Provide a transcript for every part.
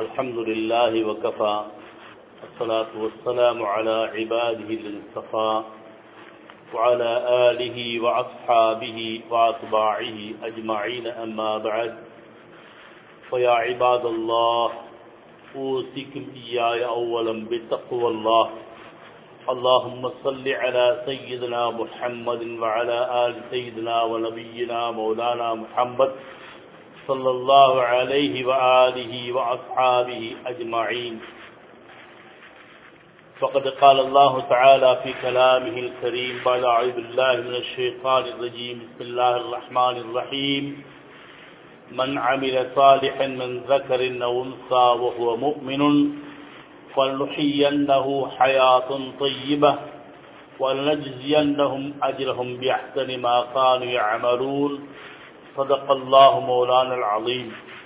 الحمد لله وكفى الصلاة والسلام على عباده المصطفى وعلى آله وأصحابه وأتباعه أجمعين أما بعد فيا عباد الله أوصيكم إياي أولا بتقوى الله اللهم صل على سيدنا محمد وعلى آل سيدنا ونبينا مولانا محمد صلى الله عليه وآله وأصحابه أجمعين فقد قال الله تعالى في كلامه الكريم بعد أعوذ بالله من الشيطان الرجيم بسم الله الرحمن الرحيم من عمل صالحا من ذكر أو أنثى وهو مؤمن فلنحيينه حياة طيبة ولنجزينهم أجرهم بأحسن ما كانوا يعملون صدق الله مولانا العظيم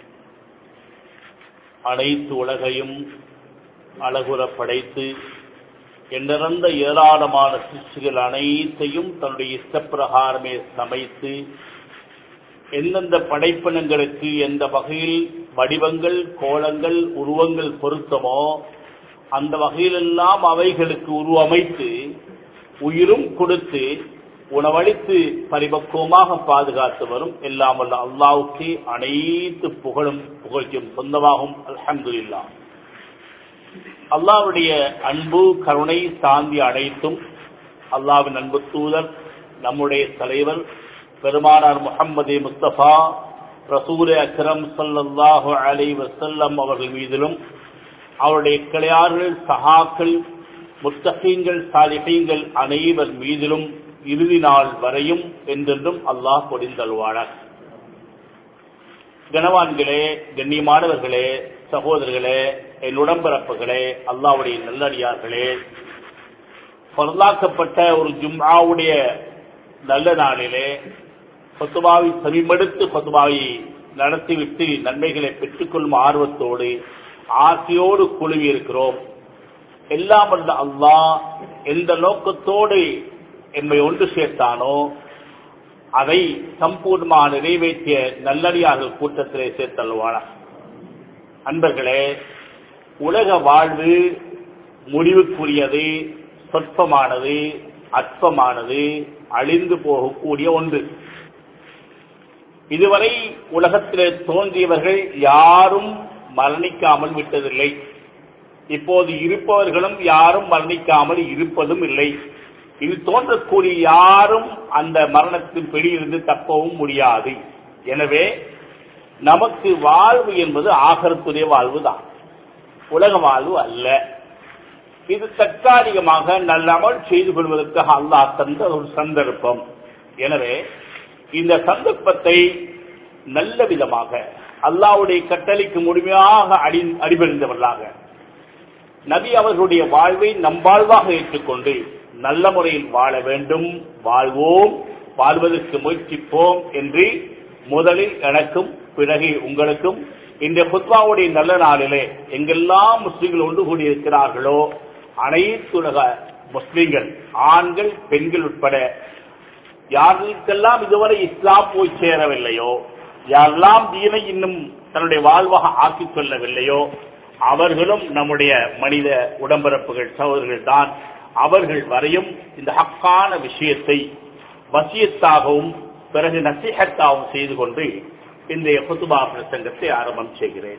அனைத்து உலகையும் அழகுற படைத்து என்றிறந்த ஏராளமான சிசுகள் அனைத்தையும் தன்னுடைய இஷ்டப்பிரகாரமே சமைத்து எந்தெந்த படைப்பினங்களுக்கு எந்த வகையில் வடிவங்கள் கோலங்கள் உருவங்கள் பொருத்தமோ அந்த வகையிலெல்லாம் அவைகளுக்கு உருவமைத்து உயிரும் கொடுத்து உணவளித்து பரிபக்குவமாக பாதுகாத்து வரும் எல்லாம் வல்ல அல்லாவுக்கே அனைத்து புகழும் புகழ்ச்சியும் சொந்தமாகும் அல்ஹம்துல்லா அல்லாவுடைய அன்பு கருணை சாந்தி அனைத்தும் அல்லாவின் அன்பு தூதர் நம்முடைய தலைவர் பெருமானார் முகமது முஸ்தபா ரசூல் அக்ரம் சல்லாஹு அலை வசல்லம் அவர்கள் மீதிலும் அவருடைய கிளையார்கள் சகாக்கள் முத்தகீங்கள் சாலிகங்கள் அனைவர் மீதிலும் இறுதி நாள் வரையும் என்றென்றும் அல்லாஹ் பொடிந்தல்வானார் கனவான்களே கண்ணியமானவர்களே சகோதரர்களே என் உடம்பிறப்புகளே அல்லாவுடைய நல்லடியார்களே பொருளாக்கப்பட்ட ஒரு ஜும்ஆவுடைய நல்ல நாளிலே கொத்துபாவை சமீபடுத்து கொத்துபாவை நடத்திவிட்டு நன்மைகளை பெற்றுக்கொள்ளும் ஆர்வத்தோடு ஆசையோடு குழுவி இருக்கிறோம் எல்லாம் வந்த அல்லாஹ் எந்த நோக்கத்தோடு என்னை ஒன்று சேர்த்தானோ அதை சம்பூர்ணமாக நிறைவேற்றிய நல்லடியார்கள் கூட்டத்திலே சேர்த்தல்வானா அன்பர்களே உலக வாழ்வு முடிவுக்குரியது சொற்பமானது அற்பமானது அழிந்து போகக்கூடிய ஒன்று இதுவரை உலகத்திலே தோன்றியவர்கள் யாரும் மரணிக்காமல் விட்டதில்லை இப்போது இருப்பவர்களும் யாரும் மரணிக்காமல் இருப்பதும் இல்லை இது தோன்றக்கூடிய யாரும் அந்த மரணத்தின் பிடியிலிருந்து தப்பவும் முடியாது எனவே நமக்கு வாழ்வு என்பது ஆகரத்துடைய வாழ்வு தான் உலக வாழ்வு அல்ல இது தற்காலிகமாக நல்ல அமல் செய்து கொள்வதற்காக அல்லாஹ் தந்த ஒரு சந்தர்ப்பம் எனவே இந்த சந்தர்ப்பத்தை நல்ல விதமாக அல்லாவுடைய கட்டளைக்கு முழுமையாக அடி அடிபணிந்தவர்களாக நபி அவர்களுடைய வாழ்வை நம்பாழ்வாக ஏற்றுக்கொண்டு நல்ல முறையில் வாழ வேண்டும் வாழ்வோம் வாழ்வதற்கு முயற்சிப்போம் என்று முதலில் எனக்கும் பிறகு உங்களுக்கும் இந்த புத்வாவுடைய நல்ல நாளிலே எங்கெல்லாம் முஸ்லிம்கள் ஒன்று கூடியிருக்கிறார்களோ அனைத்துலக முஸ்லிம்கள் ஆண்கள் பெண்கள் உட்பட யாருக்கெல்லாம் இதுவரை இஸ்லாம் போய் சேரவில்லையோ யாரெல்லாம் தீனை இன்னும் தன்னுடைய வாழ்வாக ஆக்கிக் கொள்ளவில்லையோ அவர்களும் நம்முடைய மனித உடம்பரப்புகள் சகோதரர்கள் தான் அவர்கள் வரையும் இந்த ஹக்கான விஷயத்தை வசியத்தாகவும் பிறகு நசிஹத்தாகவும் செய்து கொண்டு இந்த குத்துபா பிரசங்கத்தை ஆரம்பம் செய்கிறேன்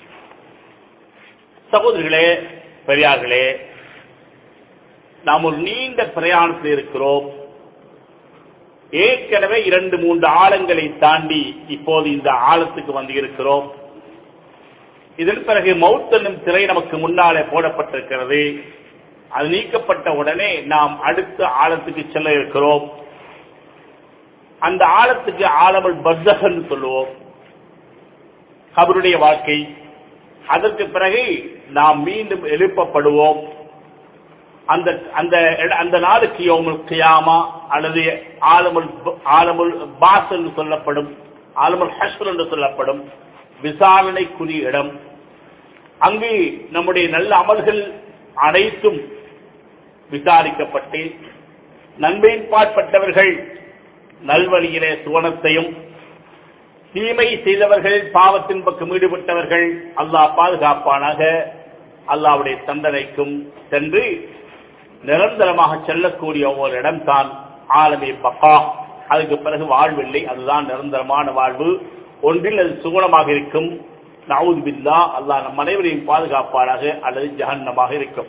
சகோதரிகளே பெரியார்களே நாம் ஒரு நீண்ட பிரயாணத்தில் இருக்கிறோம் ஏற்கனவே இரண்டு மூன்று ஆழங்களை தாண்டி இப்போது இந்த ஆழத்துக்கு வந்து இருக்கிறோம் இதன் பிறகு மவுத் என்னும் திரை நமக்கு முன்னாலே போடப்பட்டிருக்கிறது அது நீக்கப்பட்ட உடனே நாம் அடுத்த ஆழத்துக்கு செல்ல இருக்கிறோம் அந்த ஆழத்துக்கு ஆழமல் பர்தகன் சொல்லுவோம் அவருடைய வாழ்க்கை அதற்கு பிறகு நாம் மீண்டும் எழுப்பப்படுவோம் அந்த அந்த அந்த நாளுக்கு யோமுல் கியாமா அல்லது ஆலமுல் ஆலமுல் பாஸ் என்று சொல்லப்படும் ஆலமுல் ஹஷ்ர் என்று சொல்லப்படும் விசாரணைக்குரிய இடம் அங்கு நம்முடைய நல்ல அமல்கள் அனைத்தும் விசாரிக்கப்பட்டு நன்மையின் பாற்பட்டவர்கள் நல்வழியிலே சுவனத்தையும் தீமை செய்தவர்கள் பாவத்தின் பக்கம் ஈடுபட்டவர்கள் அல்லாஹ் பாதுகாப்பானாக அல்லாவுடைய தண்டனைக்கும் சென்று நிரந்தரமாக செல்லக்கூடிய ஒரு இடம்தான் ஆலமே பக்கா அதுக்கு பிறகு வாழ்வில்லை அதுதான் நிரந்தரமான வாழ்வு ஒன்றில் அது சுகுணமாக இருக்கும் நவுது பில்லா அல்லாஹ் நம் அனைவரையும் பாதுகாப்பாராக அல்லது ஜஹன்னமாக இருக்கும்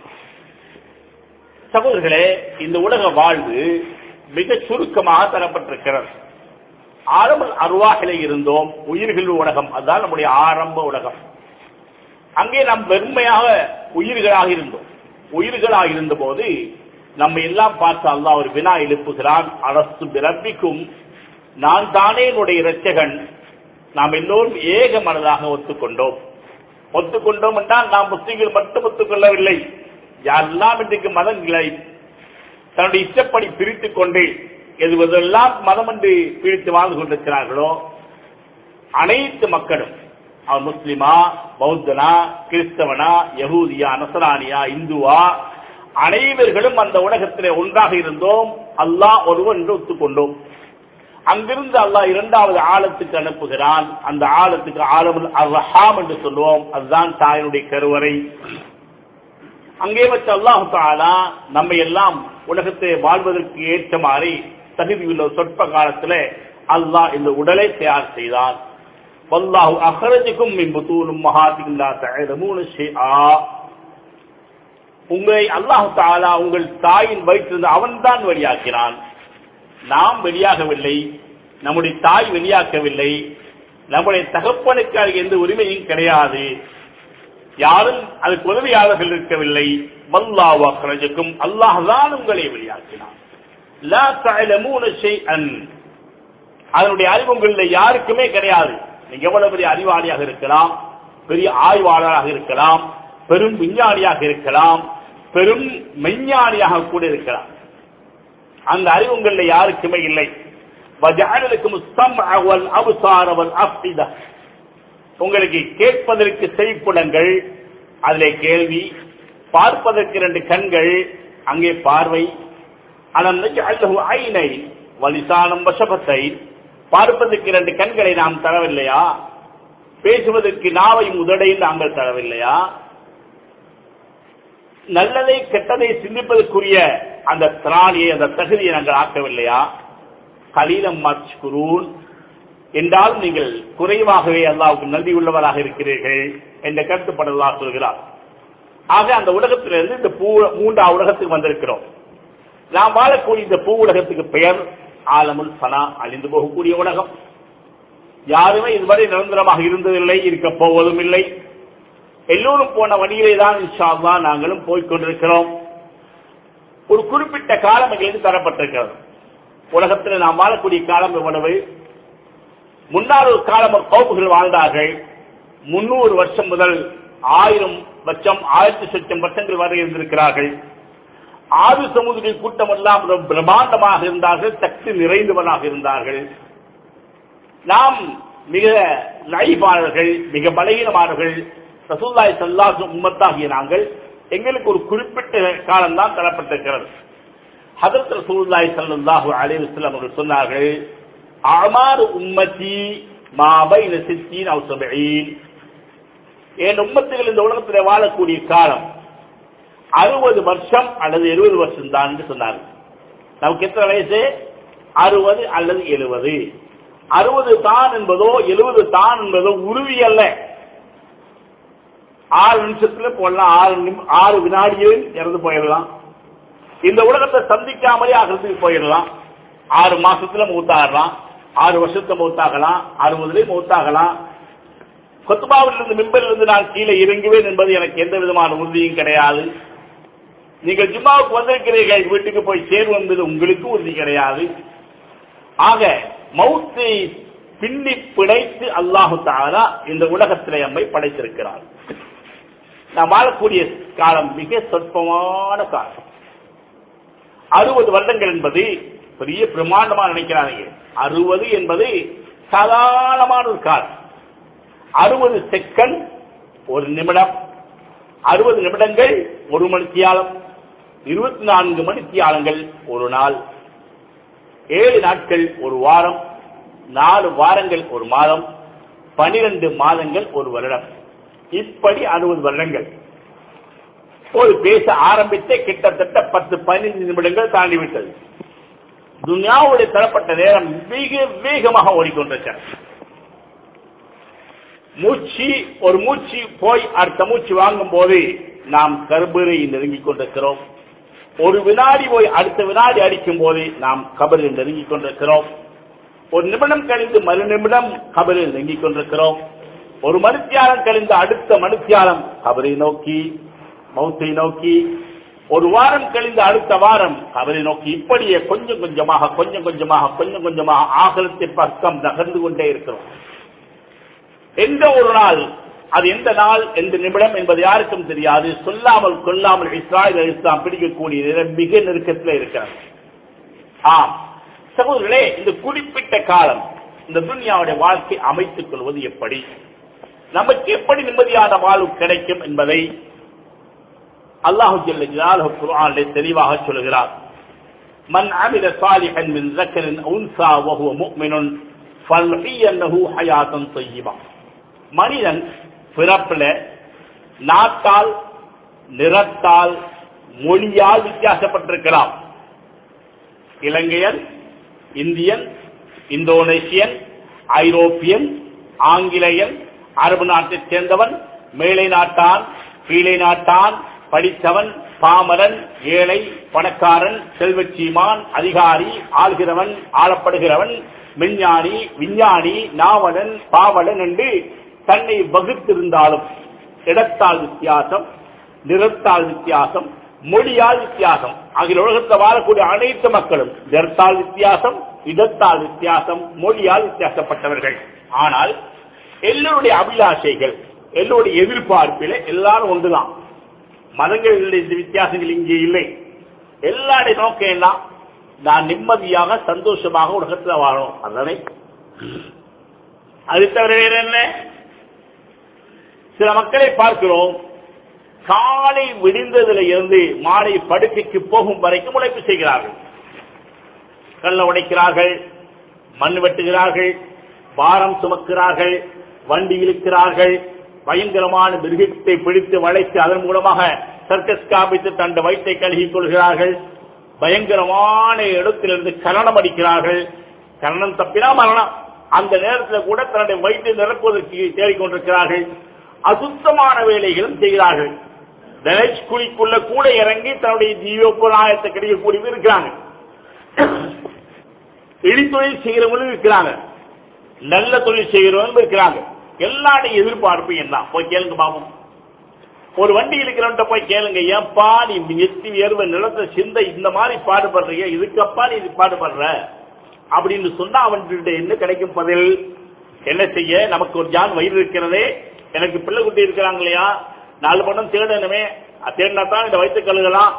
சகோதரர்களே இந்த உலக வாழ்வு மிக சுருக்கமாக தரப்பட்டிருக்கிறது ஆரம்ப அருவாகிலே இருந்தோம் உயிர்கள் உலகம் அதுதான் நம்முடைய ஆரம்ப உலகம் அங்கே நாம் வெறுமையாக உயிர்களாக இருந்தோம் உயிர்களாக இருந்த போது நம்ம எல்லாம் பார்த்து அல்லாஹ் ஒரு வினா எழுப்புகிறான் அரசு பிறப்பிக்கும் நான் தானே என்னுடைய இரட்சகன் நாம் எல்லோரும் ஏக மனதாக ஒத்துக்கொண்டோம் ஒத்துக்கொண்டோம் என்றால் நாம் முஸ்லீம்கள் மட்டும் ஒத்துக்கொள்ளவில்லை யாரெல்லாம் இன்றைக்கு மதங்களை தன்னுடைய இஷ்டப்படி பிரித்துக் கொண்டு எதுவதெல்லாம் மதம் என்று பிரித்து வாழ்ந்து கொண்டிருக்கிறார்களோ அனைத்து மக்களும் அவன் முஸ்லிமா பௌத்தனா கிறிஸ்தவனா யகூதியா நசரானியா இந்துவா அனைவர்களும் அந்த உலகத்திலே ஒன்றாக இருந்தோம் அல்லாஹ் ஒருவன் என்று ஒத்துக்கொண்டோம் அங்கிருந்து அல்லாஹ் இரண்டாவது ஆழத்துக்கு அனுப்புகிறான் அந்த ஆழத்துக்கு ஆழமுல் அர்ஹாம் என்று சொல்லுவோம் அதுதான் தாயினுடைய கருவறை அங்கே வச்சு அல்லாஹு தாலா நம்மை எல்லாம் உலகத்தை வாழ்வதற்கு ஏற்ற மாதிரி தகுதியுள்ள சொற்ப காலத்துல அல்லாஹ் இந்த உடலை தயார் செய்தான் வல்லாஹு அஹரஜுக்கும் மின் புத்தூனும் மகாத்தின் லா தஅலமூன ஷைஆ உங்களை அல்லாஹு தாலா உங்கள் தாயின் வயிற்றிலிருந்து அவன்தான் வெளியாக்கினான் நாம் வெளியாகவில்லை நம்முடைய தாய் வெளியாக்கவில்லை நம்முடைய தகப்பனுக்கு அது எந்த உரிமையும் கிடையாது யாரும் அதுக்கு உதவியாளர்கள் இருக்கவில்லை வல்லாஹு அஹ்ரஜக்கும் அல்லாஹ் தான் உங்களை வெளியாக்கினான் லா தஅலமூன ஷைஅன் அதனுடைய அறிவு உங்களில் யாருக்குமே கிடையாது நீங்க எவ்வளவு பெரிய அறிவாளியாக இருக்கலாம் பெரிய ஆய்வாளராக இருக்கலாம் பெரும் விஞ்ஞானியாக இருக்கலாம் பெரும் மெஞ்ஞானியாக கூட இருக்கலாம் அந்த அறிவு உங்களில் யாருக்குமே இல்லை வஜஅலக்கும் السمع والابصار والافئده உங்களுக்கு கேட்பதற்கு செவிப்புலங்கள் அதிலே கேள்வி பார்ப்பதற்கு இரண்டு கண்கள் அங்கே பார்வை அலம் நஜஅலஹு ஐனை வலிசானம் வசபத்தை பார்ப்பதற்கு இரண்டு கண்களை நாம் தரவில்லையா பேசுவதற்கு நாவையும் உதடையும் நாங்கள் தரவில்லையா நல்லதை கெட்டதை சிந்திப்பதற்குரிய அந்த திராணியை அந்த தகுதியை நாங்கள் ஆக்கவில்லையா கலீலம் மச்குரூன் என்றாலும் நீங்கள் குறைவாகவே அல்லாவுக்கு நன்றி உள்ளவராக இருக்கிறீர்கள் என்ற கருத்துப்படலாம் சொல்கிறார் ஆக அந்த உலகத்திலிருந்து இந்த பூ மூன்றாம் உலகத்துக்கு வந்திருக்கிறோம் நாம் வாழக்கூடிய இந்த பூ உலகத்துக்கு பெயர் ஆலமுல் ஃபனா அழிந்து போகக்கூடிய உலகம் யாருமே இதுவரை நிரந்தரமாக இருந்ததில்லை இருக்க போவதும் இல்லை எல்லோரும் போன வழியிலே தான் இன்ஷா அல்லாஹ் நாங்களும் போய்கொண்டிருக்கிறோம் ஒரு குறிப்பிட்ட காலம் எங்களுக்கு தரப்பட்டிருக்கிறது உலகத்தில் நாம் வாழக்கூடிய காலம் எவ்வளவு முன்னால் ஒரு காலம் கோப்புகள் வாழ்ந்தார்கள் முன்னூறு வருஷம் முதல் ஆயிரம் லட்சம் ஆயிரத்தி லட்சம் வருஷங்கள் வரை இருந்திருக்கிறார்கள் ஆறு சமூக கூட்டம் எல்லாம் ரொம்ப பிரம்மாண்டமாக இருந்தார்கள் சக்தி நிறைந்தவனாக இருந்தார்கள் நாம் மிக லைபாளர்கள் மிக பலகீனமானவர்கள் ரசூல்லாய் சல்லாசு உம்மத்தாகிய நாங்கள் எங்களுக்கு ஒரு குறிப்பிட்ட காலம் தான் தரப்பட்டிருக்கிறது ஹதரத் ரசூல்லாய் சல்லாஹு அலைஹி வஸல்லம் அவர்கள் சொன்னார்கள் அமாறு உம்மத்தி மாபைன சித்தீன் அவ் சபீன் என் உம்மத்துகள் இந்த உலகத்தில் வாழக்கூடிய காலம் அறுபது வருஷம் அல்லது எழுபது வருஷம் தான் என்று சொன்னார்கள் நமக்கு எத்தனை வயசு அறுபது அல்லது எழுபது அறுபது தான் என்பதோ எழுபது தான் என்பதோ உறுதி அல்ல ஆறு நிமிஷத்துல போடலாம் ஆறு நிமி- ஆறு வினாடியில் இறந்து போயிடலாம் இந்த உலகத்தை சந்திக்காமலே அகலத்துக்கு போயிடலாம் ஆறு மாசத்துல மூத்தாகலாம் ஆறு வருஷத்துல மூத்தாகலாம் அறுபதுல மூத்தாகலாம் கொத்துபாவில் இருந்து மிம்பரில் இருந்து நான் கீழே இறங்குவேன் என்பது எனக்கு எந்த விதமான உறுதியும் கிடையாது நீங்கள் ஜும்மாவுக்கு வந்திருக்கிறீர்கள் வீட்டுக்கு போய் சேருவோம் என்பது உங்களுக்கு உறுதி கிடையாது ஆக மௌத்தை பின்னி பிழைத்து அல்லாஹு தாலா இந்த உலகத்திலே நம்மை படைத்திருக்கிறார் நாம் வாழக்கூடிய காலம் மிக சொற்பமான காலம் அறுபது வருடங்கள் என்பது பெரிய பிரமாண்டமா நினைக்கிறாங்க அறுபது என்பது சாதாரணமான ஒரு காலம் அறுபது செகண்ட் ஒரு நிமிடம் அறுபது நிமிடங்கள் ஒரு மணித்தியாலம் இருபத்தி நான்கு மணித்தியாலங்கள் ஒரு நாள் ஏழு நாட்கள் ஒரு வாரம் நாலு வாரங்கள் ஒரு மாதம் பனிரெண்டு மாதங்கள் ஒரு வருடம் இப்படி அறுபது வருடங்கள் ஒரு பேச ஆரம்பித்த கிட்டத்தட்ட பத்து பதினைந்து நிமிடங்கள் தாண்டிவிட்டது துனியாவுடைய தரப்பட்ட நேரம் மிக வேகமாக ஓடிக்கொண்டிருக்கிறது மூச்சு ஒரு மூச்சு போய் அடுத்த மூச்சு வாங்கும் போது நாம் கர்பரை நெருங்கிக் கொண்டிருக்கிறோம் ஒரு வினாடி போய் அடுத்த வினாடி அடிக்கும் போது நாம் கபரில் நெருங்கிக் கொண்டிருக்கிறோம் ஒரு நிமிடம் கழிந்து மறு நிமிடம் கபரில் நெருங்கிக் கொண்டிருக்கிறோம் ஒரு மனுத்தியாலம் கழிந்து அடுத்த மனுத்தியாலம் கபரை நோக்கி மௌத்தை நோக்கி ஒரு வாரம் கழிந்து அடுத்த வாரம் கபரை நோக்கி இப்படியே கொஞ்சம் கொஞ்சமாக கொஞ்சம் கொஞ்சமாக கொஞ்சம் கொஞ்சமாக ஆகலத்தின் பக்கம் நகர்ந்து கொண்டே இருக்கிறோம் எந்த ஒரு நாள் அது எந்த நாள் எந்த நிமிடம் என்பது யாருக்கும் தெரியாது சொல்லாமல் கொல்லாமல் இஸ்ராயல் இஸ்லாம் பிடிக்கக்கூடிய நேரம் மிக நெருக்கத்தில் இருக்கிறது ஆம் சகோதரர்களே இந்த குறிப்பிட்ட காலம் இந்த துன்யாவுடைய வாழ்க்கை அமைத்துக் கொள்வது எப்படி நமக்கு எப்படி நிம்மதியான வாழ்வு கிடைக்கும் என்பதை அல்லாஹு ஜல்ல ஜலாலுஹு குர்ஆனிலே தெளிவாக சொல்கிறார் மன் அமில சாலிஹன் மின் ذكر انثى وهو مؤمن فلنحيينه حياة طيبة மனிதன் பிறப்பில நாட்டால் நிறத்தால் மொழியால் வித்தியாசப்பட்டிருக்கலாம் இலங்கையன் இந்தியன் இந்தோனேசியன் ஐரோப்பியன் ஆங்கிலேயன் அரபு நாட்டைச் சேர்ந்தவன் மேலை நாட்டான் கீழே நாட்டான் படித்தவன் பாமரன் ஏழை பணக்காரன் செல்வச்சீமான் அதிகாரி ஆள்கிறவன் ஆளப்படுகிறவன் விஞ்ஞானி விஞ்ஞானி நாவலன் பாவலன் என்று தன்னை வகுத்திருந்தாலும் இடத்தால் வித்தியாசம் நிறத்தால் வித்தியாசம் மொழியால் வித்தியாசம் ஆகிய உலகத்தில் வாழக்கூடிய அனைத்து மக்களும் நிறத்தால் வித்தியாசம் இடத்தால் வித்தியாசம் மொழியால் வித்தியாசப்பட்டவர்கள் ஆனால் எல்லோருடைய அபிலாஷைகள் எல்லோருடைய எதிர்பார்ப்பில எல்லாரும் ஒன்றுதான் மதங்களில் இந்த வித்தியாசங்கள் இங்கே இல்லை எல்லாருடைய நோக்கம் என்ன நான் நிம்மதியாக சந்தோஷமாக உலகத்தில் வாழணும் அதனை அது தவிர வேற என்ன சில மக்களை பார்க்கிறோம் காலை விடிந்ததுல இருந்து மாலை படுக்கைக்கு போகும் வரைக்கும் உழைப்பு செய்கிறார்கள் கள்ள உடைக்கிறார்கள் மண் வெட்டுகிறார்கள் பாரம் சுமக்கிறார்கள் வண்டி இழுக்கிறார்கள் பயங்கரமான மிருகத்தை பிடித்து வளைத்து அதன் மூலமாக சர்க்கஸ் காமித்து தன் வயிற்றை கழுகிக் கொள்கிறார்கள் பயங்கரமான இடத்திலிருந்து கரணம் அடிக்கிறார்கள் கரணம் தப்பினா மரணம் அந்த நேரத்தில் கூட தன்னுடைய வயிற்றை நிரப்புவதற்கு தேடிக்கொண்டிருக்கிறார்கள் அசுத்தமான வேலைகளும் செய்கிறார்கள் தனேஷ் குழிக்குள்ள கூட இறங்கி தன்னுடைய ஜீவோபராயத்தை கிடைக்கக்கூடியவங்க இருக்கிறாங்க இடித்தொழில் செய்கிறவங்களும் இருக்கிறாங்க நல்ல தொழில் செய்கிறவங்க இருக்கிறாங்க எல்லாருடைய எதிர்பார்ப்பு என்ன போய் கேளுங்க பாபம் ஒரு வண்டி இருக்கிறவன்ட்ட போய் கேளுங்க ஏன்பா நீ எத்தி உயர்வு நிலத்தை சிந்த இந்த மாதிரி பாடுபடுறீங்க இதுக்கப்பா நீ இது பாடுபடுற அப்படின்னு சொன்னா அவன்கிட்ட என்ன கிடைக்கும் பதில் என்ன செய்ய நமக்கு ஒரு ஜான் வயிறு இருக்கிறதே எனக்கு பிள்ளை குட்டி இருக்கிறாங்க இல்லையா நாலு பணம் தேடணுமே தேடினா தான் இந்த வயிற்று கழுகலாம்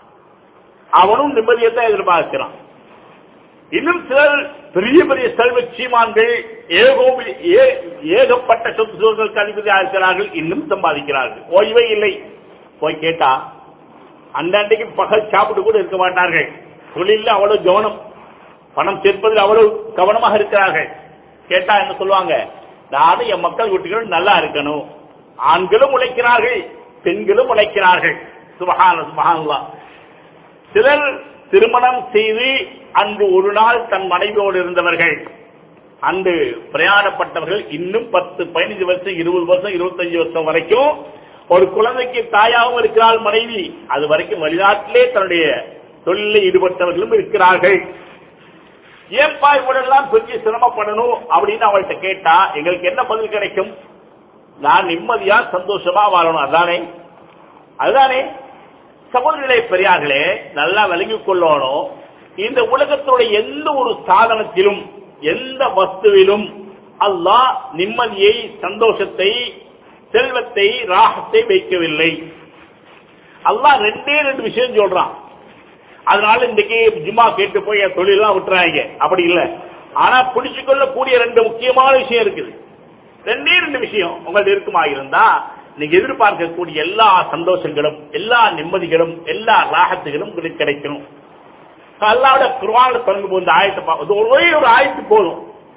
அவனும் நிம்மதியை தான் எதிர்பார்க்கிறான் இன்னும் சிலர் பெரிய பெரிய செல்வ சீமான்கள் ஏகோபி- ஏ- ஏகப்பட்ட சொத்து சுகங்களுக்கு அதிபதியாக இருக்கிறார்கள் இன்னும் சம்பாதிக்கிறார்கள் ஓய்வே இல்லை போய் கேட்டா அன்றைக்கு பகல் சாப்பிட்டு கூட இருக்க மாட்டார்கள் தொழில அவ்வளவு கவனம் பணம் சேர்ப்பதில் அவ்வளவு கவனமாக இருக்கிறார்கள் கேட்டா என்ன சொல்லுவாங்க நானும் என் மக்கள் குட்டிகளும் நல்லா இருக்கணும் ஆண்களும் உழைக்கிறார்கள் பெண்களும் உழைக்கிறார்கள் சுபஹான சுபஹானல்லா சிலர் திருமணம் செய்து அன்று ஒரு நாள் தன் மனைவியோடு இருந்தவர்கள் அன்று பிரயாணப்பட்டவர்கள் இன்னும் பத்து பதினஞ்சு வருஷம் இருபது வருஷம் இருபத்தஞ்சு வருஷம் வரைக்கும் ஒரு குழந்தைக்கு தாயாகவும் இருக்கிறாள் மனைவி அது வரைக்கும் வெளிநாட்டிலே தன்னுடைய தொழிலில் ஈடுபட்டவர்களும் இருக்கிறார்கள் ஏன்பா இவ்வளெல்லாம் பெரிய சிரமப்படணும் அப்படின்னு அவள்கிட்ட கேட்டா எங்களுக்கு என்ன பதில் கிடைக்கும் நான் நிம்மதியா சந்தோஷமா வாழணும் அதானே அதுதானே சகோதரர்களே பெரியார்களே நல்லா விளங்கிக் கொள்ளணும் இந்த உலகத்துடைய எந்த ஒரு சாதனத்திலும் எந்த வஸ்துவிலும் அல்லாஹ் நிம்மதியை சந்தோஷத்தை செல்வத்தை ராகத்தை வைக்கவில்லை அல்லாஹ் ரெண்டே ரெண்டு விஷயம் சொல்றான் அதனால இன்னைக்கு ஜும்மா கேட்டு போய் என் தொழிலாம் விட்டுறாங்க அப்படி இல்ல ஆனா பிடிச்சு கொள்ளக்கூடிய ரெண்டு முக்கியமான விஷயம் இருக்குது ரெண்டே ரெண்டு விஷயம் உங்கள்ட்ட இருக்குமா இருந்தா நீங்க எதிர்பார்க்கக்கூடிய எல்லா சந்தோஷங்களும் எல்லா நிம்மதிகளும் எல்லா ராகத்துகளும் உங்களுக்கு கிடைக்கணும் அல்லாவோட குர்ஆன்ல சொல்லும் போது ஆயத்தை பா- இது ஒரே ஒரு ஆயத்து போதும்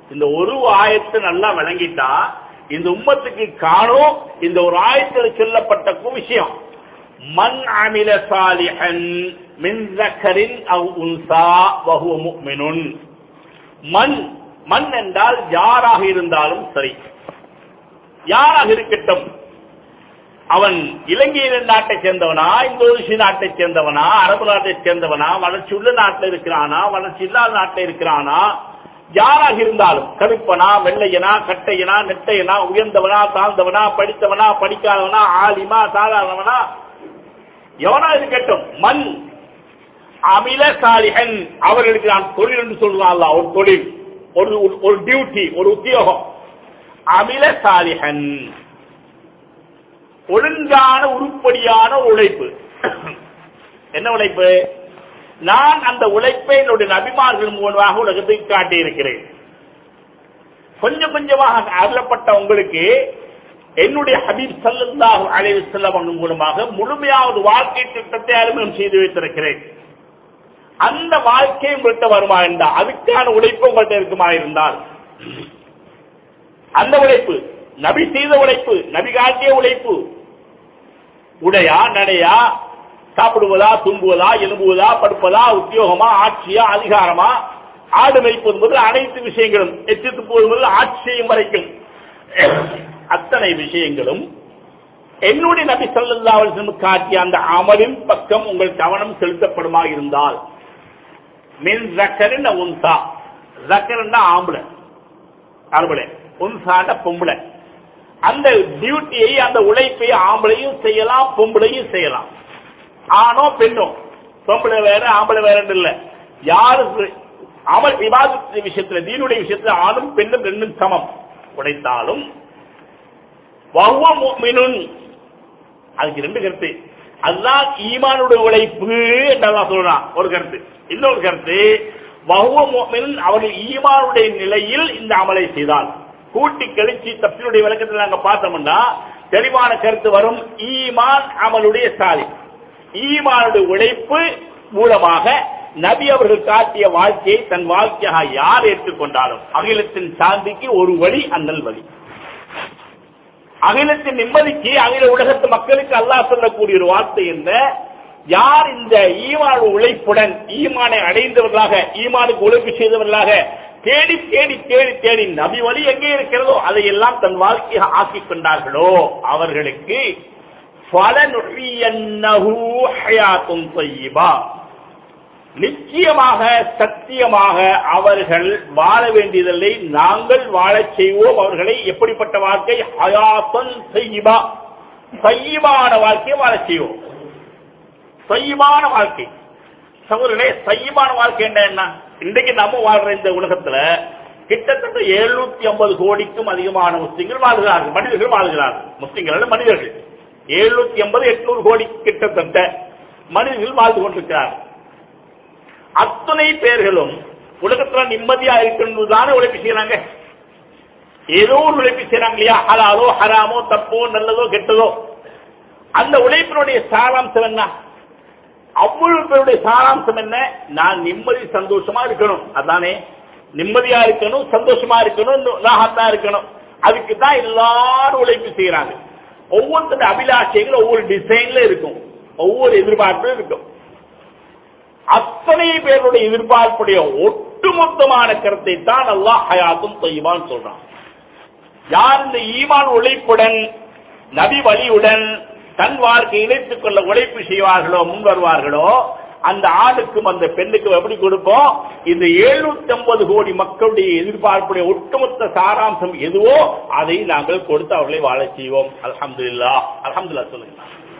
இந்த ஒரு ஆயத்தை நல்லா விளங்கிட்டா இந்த உம்மத்துக்கு காணும் இந்த ஒரு ஆயத்தில் சொல்லப்பட்ட விஷயம் மன் அமில சாலிஹன் மின் ஜக்கரின் அவ் உன்சா வஹுவ முஃமினுன் மண் மண் என்றால் யாராக இருந்தாலும் சரி யாராக இருக்கட்டும் அவன் இலங்கை நாட்டை சேர்ந்தவனா இந்தோனேஷிய நாட்டை சேர்ந்தவனா அரபு நாட்டை சேர்ந்தவனா வளர்ச்சி உள்ள நாட்டில் இருக்கிறானா வளர்ச்சி இல்லாத நாட்டில் இருக்கிறானா யாராக இருந்தாலும் கருப்பனா வெள்ளையனா கட்டையனா நெட்டையனா உயர்ந்தவனா தாழ்ந்தவனா படித்தவனா படிக்காதவனா ஆலிமா சாதாரணவனா எவனா இருக்கட்டும் மண் அமில சாலிகன் அவர்களுக்கு நான் தொழில் என்று சொல்றான் ஒரு தொழில் ஒரு ஒரு டியூட்டி ஒரு உத்தியோகம் அமில சாலிகன் ஒழுங்கான உருப்படியான உழைப்பு என்ன உழைப்பு நான் அந்த உழைப்பை என்னுடைய நபிமார்கள் மூலமாக உலகத்துக்கு காட்டியிருக்கிறேன் கொஞ்சம் கொஞ்சமாக அருளப்பட்ட உங்களுக்கு என்னுடைய ஹபீப் சல்லல்லாஹு அலைஹி வஸல்லம் மூலமாக முழுமையாவது வாழ்க்கை திட்டத்தை அறிமுகம் செய்து வைத்திருக்கிறேன் அந்த வாழ்க்கை உங்கள்கிட்ட வருமா இருந்தால் அதுக்கான உழைப்பு உங்கள்கிட்ட இருக்குமா இருந்தால் அந்த உழைப்பு நபி செய்த உழைப்பு நபி காட்டிய உழைப்பு உடையா நடையா சாப்பிடுவதா தும்புவதா எலும்புவதா படுப்பதா உத்தியோகமா ஆட்சியா அதிகாரமா ஆடு மேய்ப்பது முதல் அனைத்து விஷயங்களும் எச்சு துப்புவது முதல் ஆட்சி செய்யும் வரைக்கும் அத்தனை விஷயங்களும் என்னுடைய நபி சொல்லல்லாவல் காட்டிய அந்த அமலின் பக்கம் உங்கள் கவனம் செலுத்தப்படுமா இருந்தால் மின் ஜக்கரின் உன்சா ஜக்கரன்னா ஆம்பளை ஆம்பளை உன்சாண்ட பொம்பளை அந்த டியூட்டியை அந்த உழைப்பை ஆம்பளையும் செய்யலாம் பொம்பளையும் செய்யலாம் ஆணோ பெண்ணோ பொம்பளை வேற ஆம்பளை வேற இல்ல யாரு அமல் விவாதத்தின் விஷயத்துல தீனுடைய விஷயத்துல ஆணும் பெண்ணும் ரெண்டும் சமம் உடைத்தாலும் வஹுவ முஃமினுன் அதுக்கு ரெண்டு கருத்து அதுதான் ஈமானுடைய உழைப்பு என்றெல்லாம் சொல்றான் ஒரு கருத்து இன்னொரு கருத்து வஹுவ முஃமினுன் அவர்கள் ஈமானுடைய நிலையில் இந்த அமலை செய்தால் கூட்டி கழிச்சு தப்பினுடைய விளக்கத்தில் நாங்க பார்த்தோம்னா தெளிவான கருத்து வரும் ஈமான் அமலுடைய சாதி ஈமானுடைய உழைப்பு மூலமாக நபி அவர்கள் காட்டிய வாழ்க்கையை தன் வாழ்க்கையாக யார் ஏற்றுக்கொண்டாலும் அகிலத்தின் சாந்திக்கு ஒரு வழி அண்ணல் வழி அகிலத்தின் நிம்மதிக்கு அகில உலகத்து மக்களுக்கு அல்லாஹ் சொல்லக்கூடிய ஒரு வார்த்தை என்ன யார் இந்த ஈமான உழைப்புடன் ஈமானை அடைந்தவர்களாக ஈமானுக்கு உழைப்பு செய்தவர்களாக தேடி தேடி தேடி தேடி நபி வழி எங்கே இருக்கிறதோ அதையெல்லாம் தன் வாழ்க்கையை ஆக்கிக் கொண்டார்களோ அவர்களுக்கு பலனுழியன்னஹு ஹயாத்தும் தொய்யிபா நிச்சயமாக சத்தியமாக அவர்கள் வாழ வேண்டியதில்லை நாங்கள் வாழச் செய்வோம் அவர்களை எப்படிப்பட்ட வாழ்க்கை ஹயாத்தன் செய்யிபா சையமான வாழ்க்கையை வாழச் செய்வோம் சையமான வாழ்க்கை சகோதரர்களே சையமான வாழ்க்கை என்ன என்ன இன்றைக்கு நம்ம வாழ்ற இந்த உலகத்துல கிட்டத்தட்ட எழுநூத்தி ஐம்பது கோடிக்கும் அதிகமான முஸ்லிம்கள் வாழ்கிறார்கள் மனிதர்கள் வாழ்கிறார்கள் முஸ்லிம்கள் மனிதர்கள் எழுநூத்தி ஐம்பது எட்நூறு கோடி கிட்டத்தட்ட மனிதர்கள் வாழ்ந்து கொண்டிருக்கிறார்கள் அத்தனை பேர்களும் உலகத்துல நிம்மதியா இருக்கணும் தானே உழைப்பு செய்யறாங்க ஏதோ ஒரு உழைப்பு செய்யறாங்க இல்லையா ஹலாலோ ஹராமோ தப்போ நல்லதோ கெட்டதோ அந்த உழைப்பினுடைய சாராம்சம் என்ன அவ்வளவு பேருடைய சாராம்சம் என்ன நான் நிம்மதி சந்தோஷமா இருக்கணும் அதானே நிம்மதியா இருக்கணும் சந்தோஷமா இருக்கணும் ராகத்தா இருக்கணும் அதுக்கு தான் எல்லாரும் உழைப்பு செய்யறாங்க ஒவ்வொருத்தருடைய அபிலாஷைகள் ஒவ்வொரு டிசைன்ல இருக்கும் ஒவ்வொரு எதிர்பார்ப்பும் இருக்கும் அத்தனை பேருடைய எதிர்பார்ப்புடைய ஒட்டுமொத்தமான கருத்தை தான் அல்லாஹ் ஹயாத்தும் தொய்வான் சொல்றான் யார் இந்த ஈமான் உழைப்புடன் நபி வழியுடன் தன் வாழ்க்கை இணைத்துக் கொள்ள உழைப்பு செய்வார்களோ முன் வருவார்களோ அந்த ஆணுக்கும் அந்த பெண்ணுக்கும் எப்படி கொடுப்போம் இந்த எழுநூத்தி ஐம்பது கோடி மக்களுடைய எதிர்பார்ப்புடைய ஒட்டுமொத்த சாராம்சம் எதுவோ அதை நாங்கள் கொடுத்து அவர்களை வாழ செய்வோம் அலமதுல்லா அலமதுல்லா சொல்லுங்க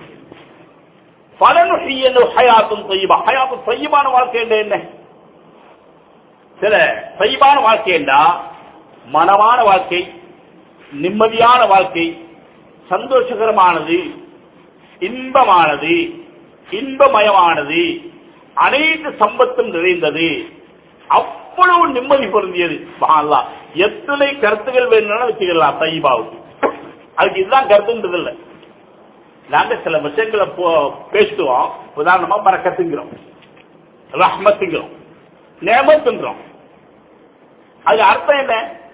பலனுடைய ஹயாத்தும் தொய்யபா ஹயாத்தும் தொய்யமான வாழ்க்கை என்ற என்ன சில தொய்யமான வாழ்க்கை என்றா மனமான வாழ்க்கை நிம்மதியான வாழ்க்கை சந்தோஷகரமானது இன்பமானது இன்பமயமானது அனைத்து சம்பத்தும் நிறைந்தது அவ்வளவு நிம்மதி பொருந்தியது அல்லா எத்தனை கருத்துகள் வேணும்னு வச்சுக்கலாம் தைபாவுக்கு அதுக்கு இதுதான் கருத்துன்றது இல்லை நாங்க சில விஷயங்களை பேசுவோம் உதாரணமா பறக்கத்துங்கிறோம் ரஹ்மத்துங்கிறோம் நேமத்துங்கிறோம் அது அர்த்தம் என்ன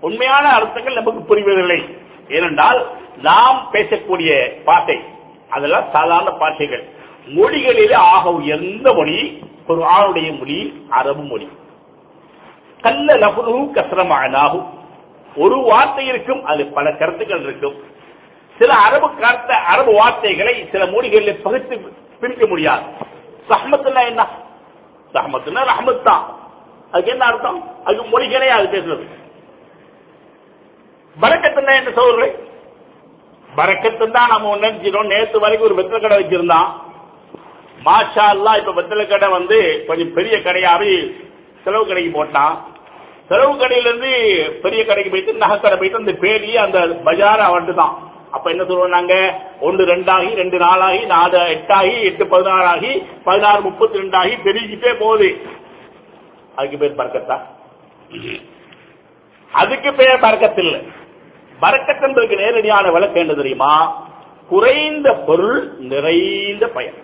உண்மையான அர்த்தங்கள் நமக்கு புரிவதில்லை ஏனென்றால் நாம் பேசக்கூடிய பாஷை அதெல்லாம் சாதாரண பாஷைகள் மொழிகளிலே ஆக உயர்ந்த மொழி ஒரு ஆளுடைய மொழி அரபு மொழி கல்ல லபுரு கசரமானாகும் ஒரு வார்த்தை இருக்கும் அது பல கருத்துக்கள் இருக்கும் சில அரபு கருத்த அரபு வார்த்தைகளை சில மொழிகளில் பகுத்து பிரிக்க முடியாது சஹமத்துனா என்ன சஹமத்துனா ரஹமத் தான் அதுக்கு என்ன அர்த்தம் அதுக்கு மொழிகளே அது பேசுறது பரக்கத்துனா என்ன சோழர்களே பரக்கத்து தான் நம்ம நினைச்சிடும் நேற்று வரைக்கும் ஒரு வெத்தலை கடை வச்சிருந்தான் மாஷா அல்லா இப்ப வெத்தலை கடை வந்து கொஞ்சம் பெரிய கடையாவே செலவு கடைக்கு போட்டான் செலவு கடையில இருந்து பெரிய கடைக்கு போயிட்டு நகை கடை போயிட்டு அந்த பேடி அந்த பஜார் அவன்ட்டு தான் அப்ப என்ன சொல்லுவோம் நாங்க ஒன்று ரெண்டாகி ரெண்டு நாளாகி நாலு எட்டாகி எட்டு பதினாறு ஆகி பதினாறு முப்பத்தி ரெண்டு ஆகி பெருகிட்டே போகுது அதுக்கு பேர் பறக்கத்தா அதுக்கு பேர் பறக்கத்து இல்லை பறக்கத்தன்றதுக்கு நேரடியான விளக்கம் என்ன தெரியுமா குறைந்த பொருள் நிறைந்த பயன்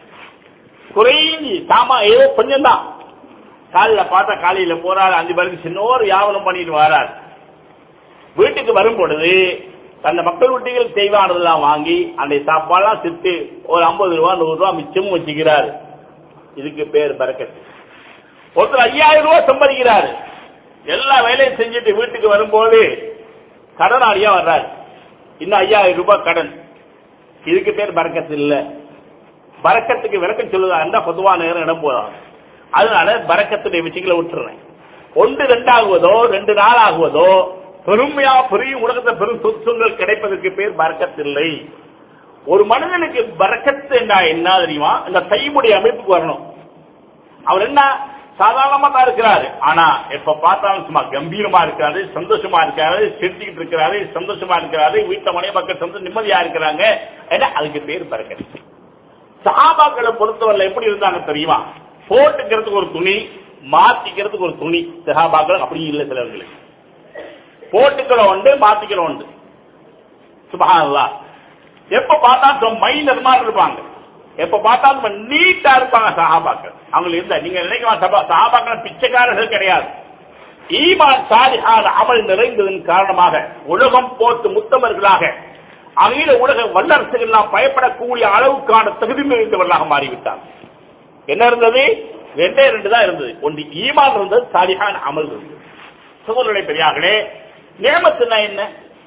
குறைஞ்சி சாமா ஏதோ கொஞ்சம் தான் காலையில் பார்த்தா காலையில போறாரு அஞ்சு பேருக்கு சின்ன ஒரு வியாபாரம் பண்ணிட்டு வரார் வீட்டுக்கு வரும் பொழுது தன்னை மக்கள் வீட்டுகள் செய்வானதெல்லாம் வாங்கி அந்த சாப்பாடெல்லாம் சித்து ஒரு ஐம்பது ரூபா நூறு ரூபா மிச்சமும் வச்சுக்கிறாரு இதுக்கு பேர் பறக்கத்து ஒருத்தர் ஐயாயிரம் ரூபாய் சம்பாதிக்கிறாரு எல்லா வேலையும் செஞ்சுட்டு வீட்டுக்கு வரும்போது கடனாளியா வர்றாரு இன்னும் ஐயாயிரம் ரூபாய் கடன் இதுக்கு பேர் பறக்கத்து இல்ல பறக்கத்துக்கு விளக்கம் சொல்லுதா இருந்தா பொதுவான நேரம் இடம் போதான் அதனால பறக்கத்துடைய விஷயங்களை விட்டுறேன் ஒன்று ரெண்டாகுவதோ ரெண்டு நாள் ஆகுவதோ பெருமையா பெரிய உலகத்தை பெரும் சொத்துங்கள் கிடைப்பதற்கு பேர் பறக்கத்து இல்லை ஒரு மனிதனுக்கு பறக்கத்து என்ன என்ன தெரியுமா இந்த கைமுடைய அமைப்புக்கு வரணும் அவர் என்ன சாதாரணமா தான் இருக்கிறாரு ஆனா எப்ப பார்த்தாலும் சும்மா கம்பீரமா இருக்காரு சந்தோஷமா இருக்காரு சிரிச்சுக்கிட்டு இருக்கிறாரு சந்தோஷமா இருக்கிறாரு வீட்டுல மனைவி மக்கள் சந்தோஷம் நிம்மதியா இருக்கிறாங்க ஏன்னா அதுக்கு பேர் பறக்கத்து சஹாபாக்களை பொறுத்தவரை எப்படி இருந்தாங்க தெரியுமா போட்டுக்கிறதுக்கு ஒரு துணி மாத்திக்கிறதுக்கு ஒரு துணி சஹாபாக்கள் அப்படி இல்லை சிலவங்களுக்கு போட்டுக்கிற உண்டு மாத்திக்கிற உண்டு சுபஹானல்லாஹ் எப்ப பார்த்தா மைனர் மாதிரி இருப்பாங்க எப்ப பார்த்தாலும் நீட்டா இருப்பாங்க சஹாபாக்கள் அவங்களுக்கு இருந்தா நீங்க நினைக்கலாம் சபா- சஹாபாக்கள் பிச்சைக்காரர்கள் கிடையாது ஈமான் சாலிஹான அமல் நிறைந்ததன் காரணமாக உலகம் போட்டு முத்தமர்களாக அகில உலக வல்லரசுகள் எல்லாம் பயப்படக்கூடிய அளவுக்கான தகுதி நிறைந்தவர்களாக மாறிவிட்டார் என்ன இருந்தது ரெண்டே ரெண்டு தான் இருந்தது ஒன்று ஈமான் இருந்தது சாலிஹான் அமல் இருந்தது சகோதரனை பெரியார்களே நியமத்துனா என்ன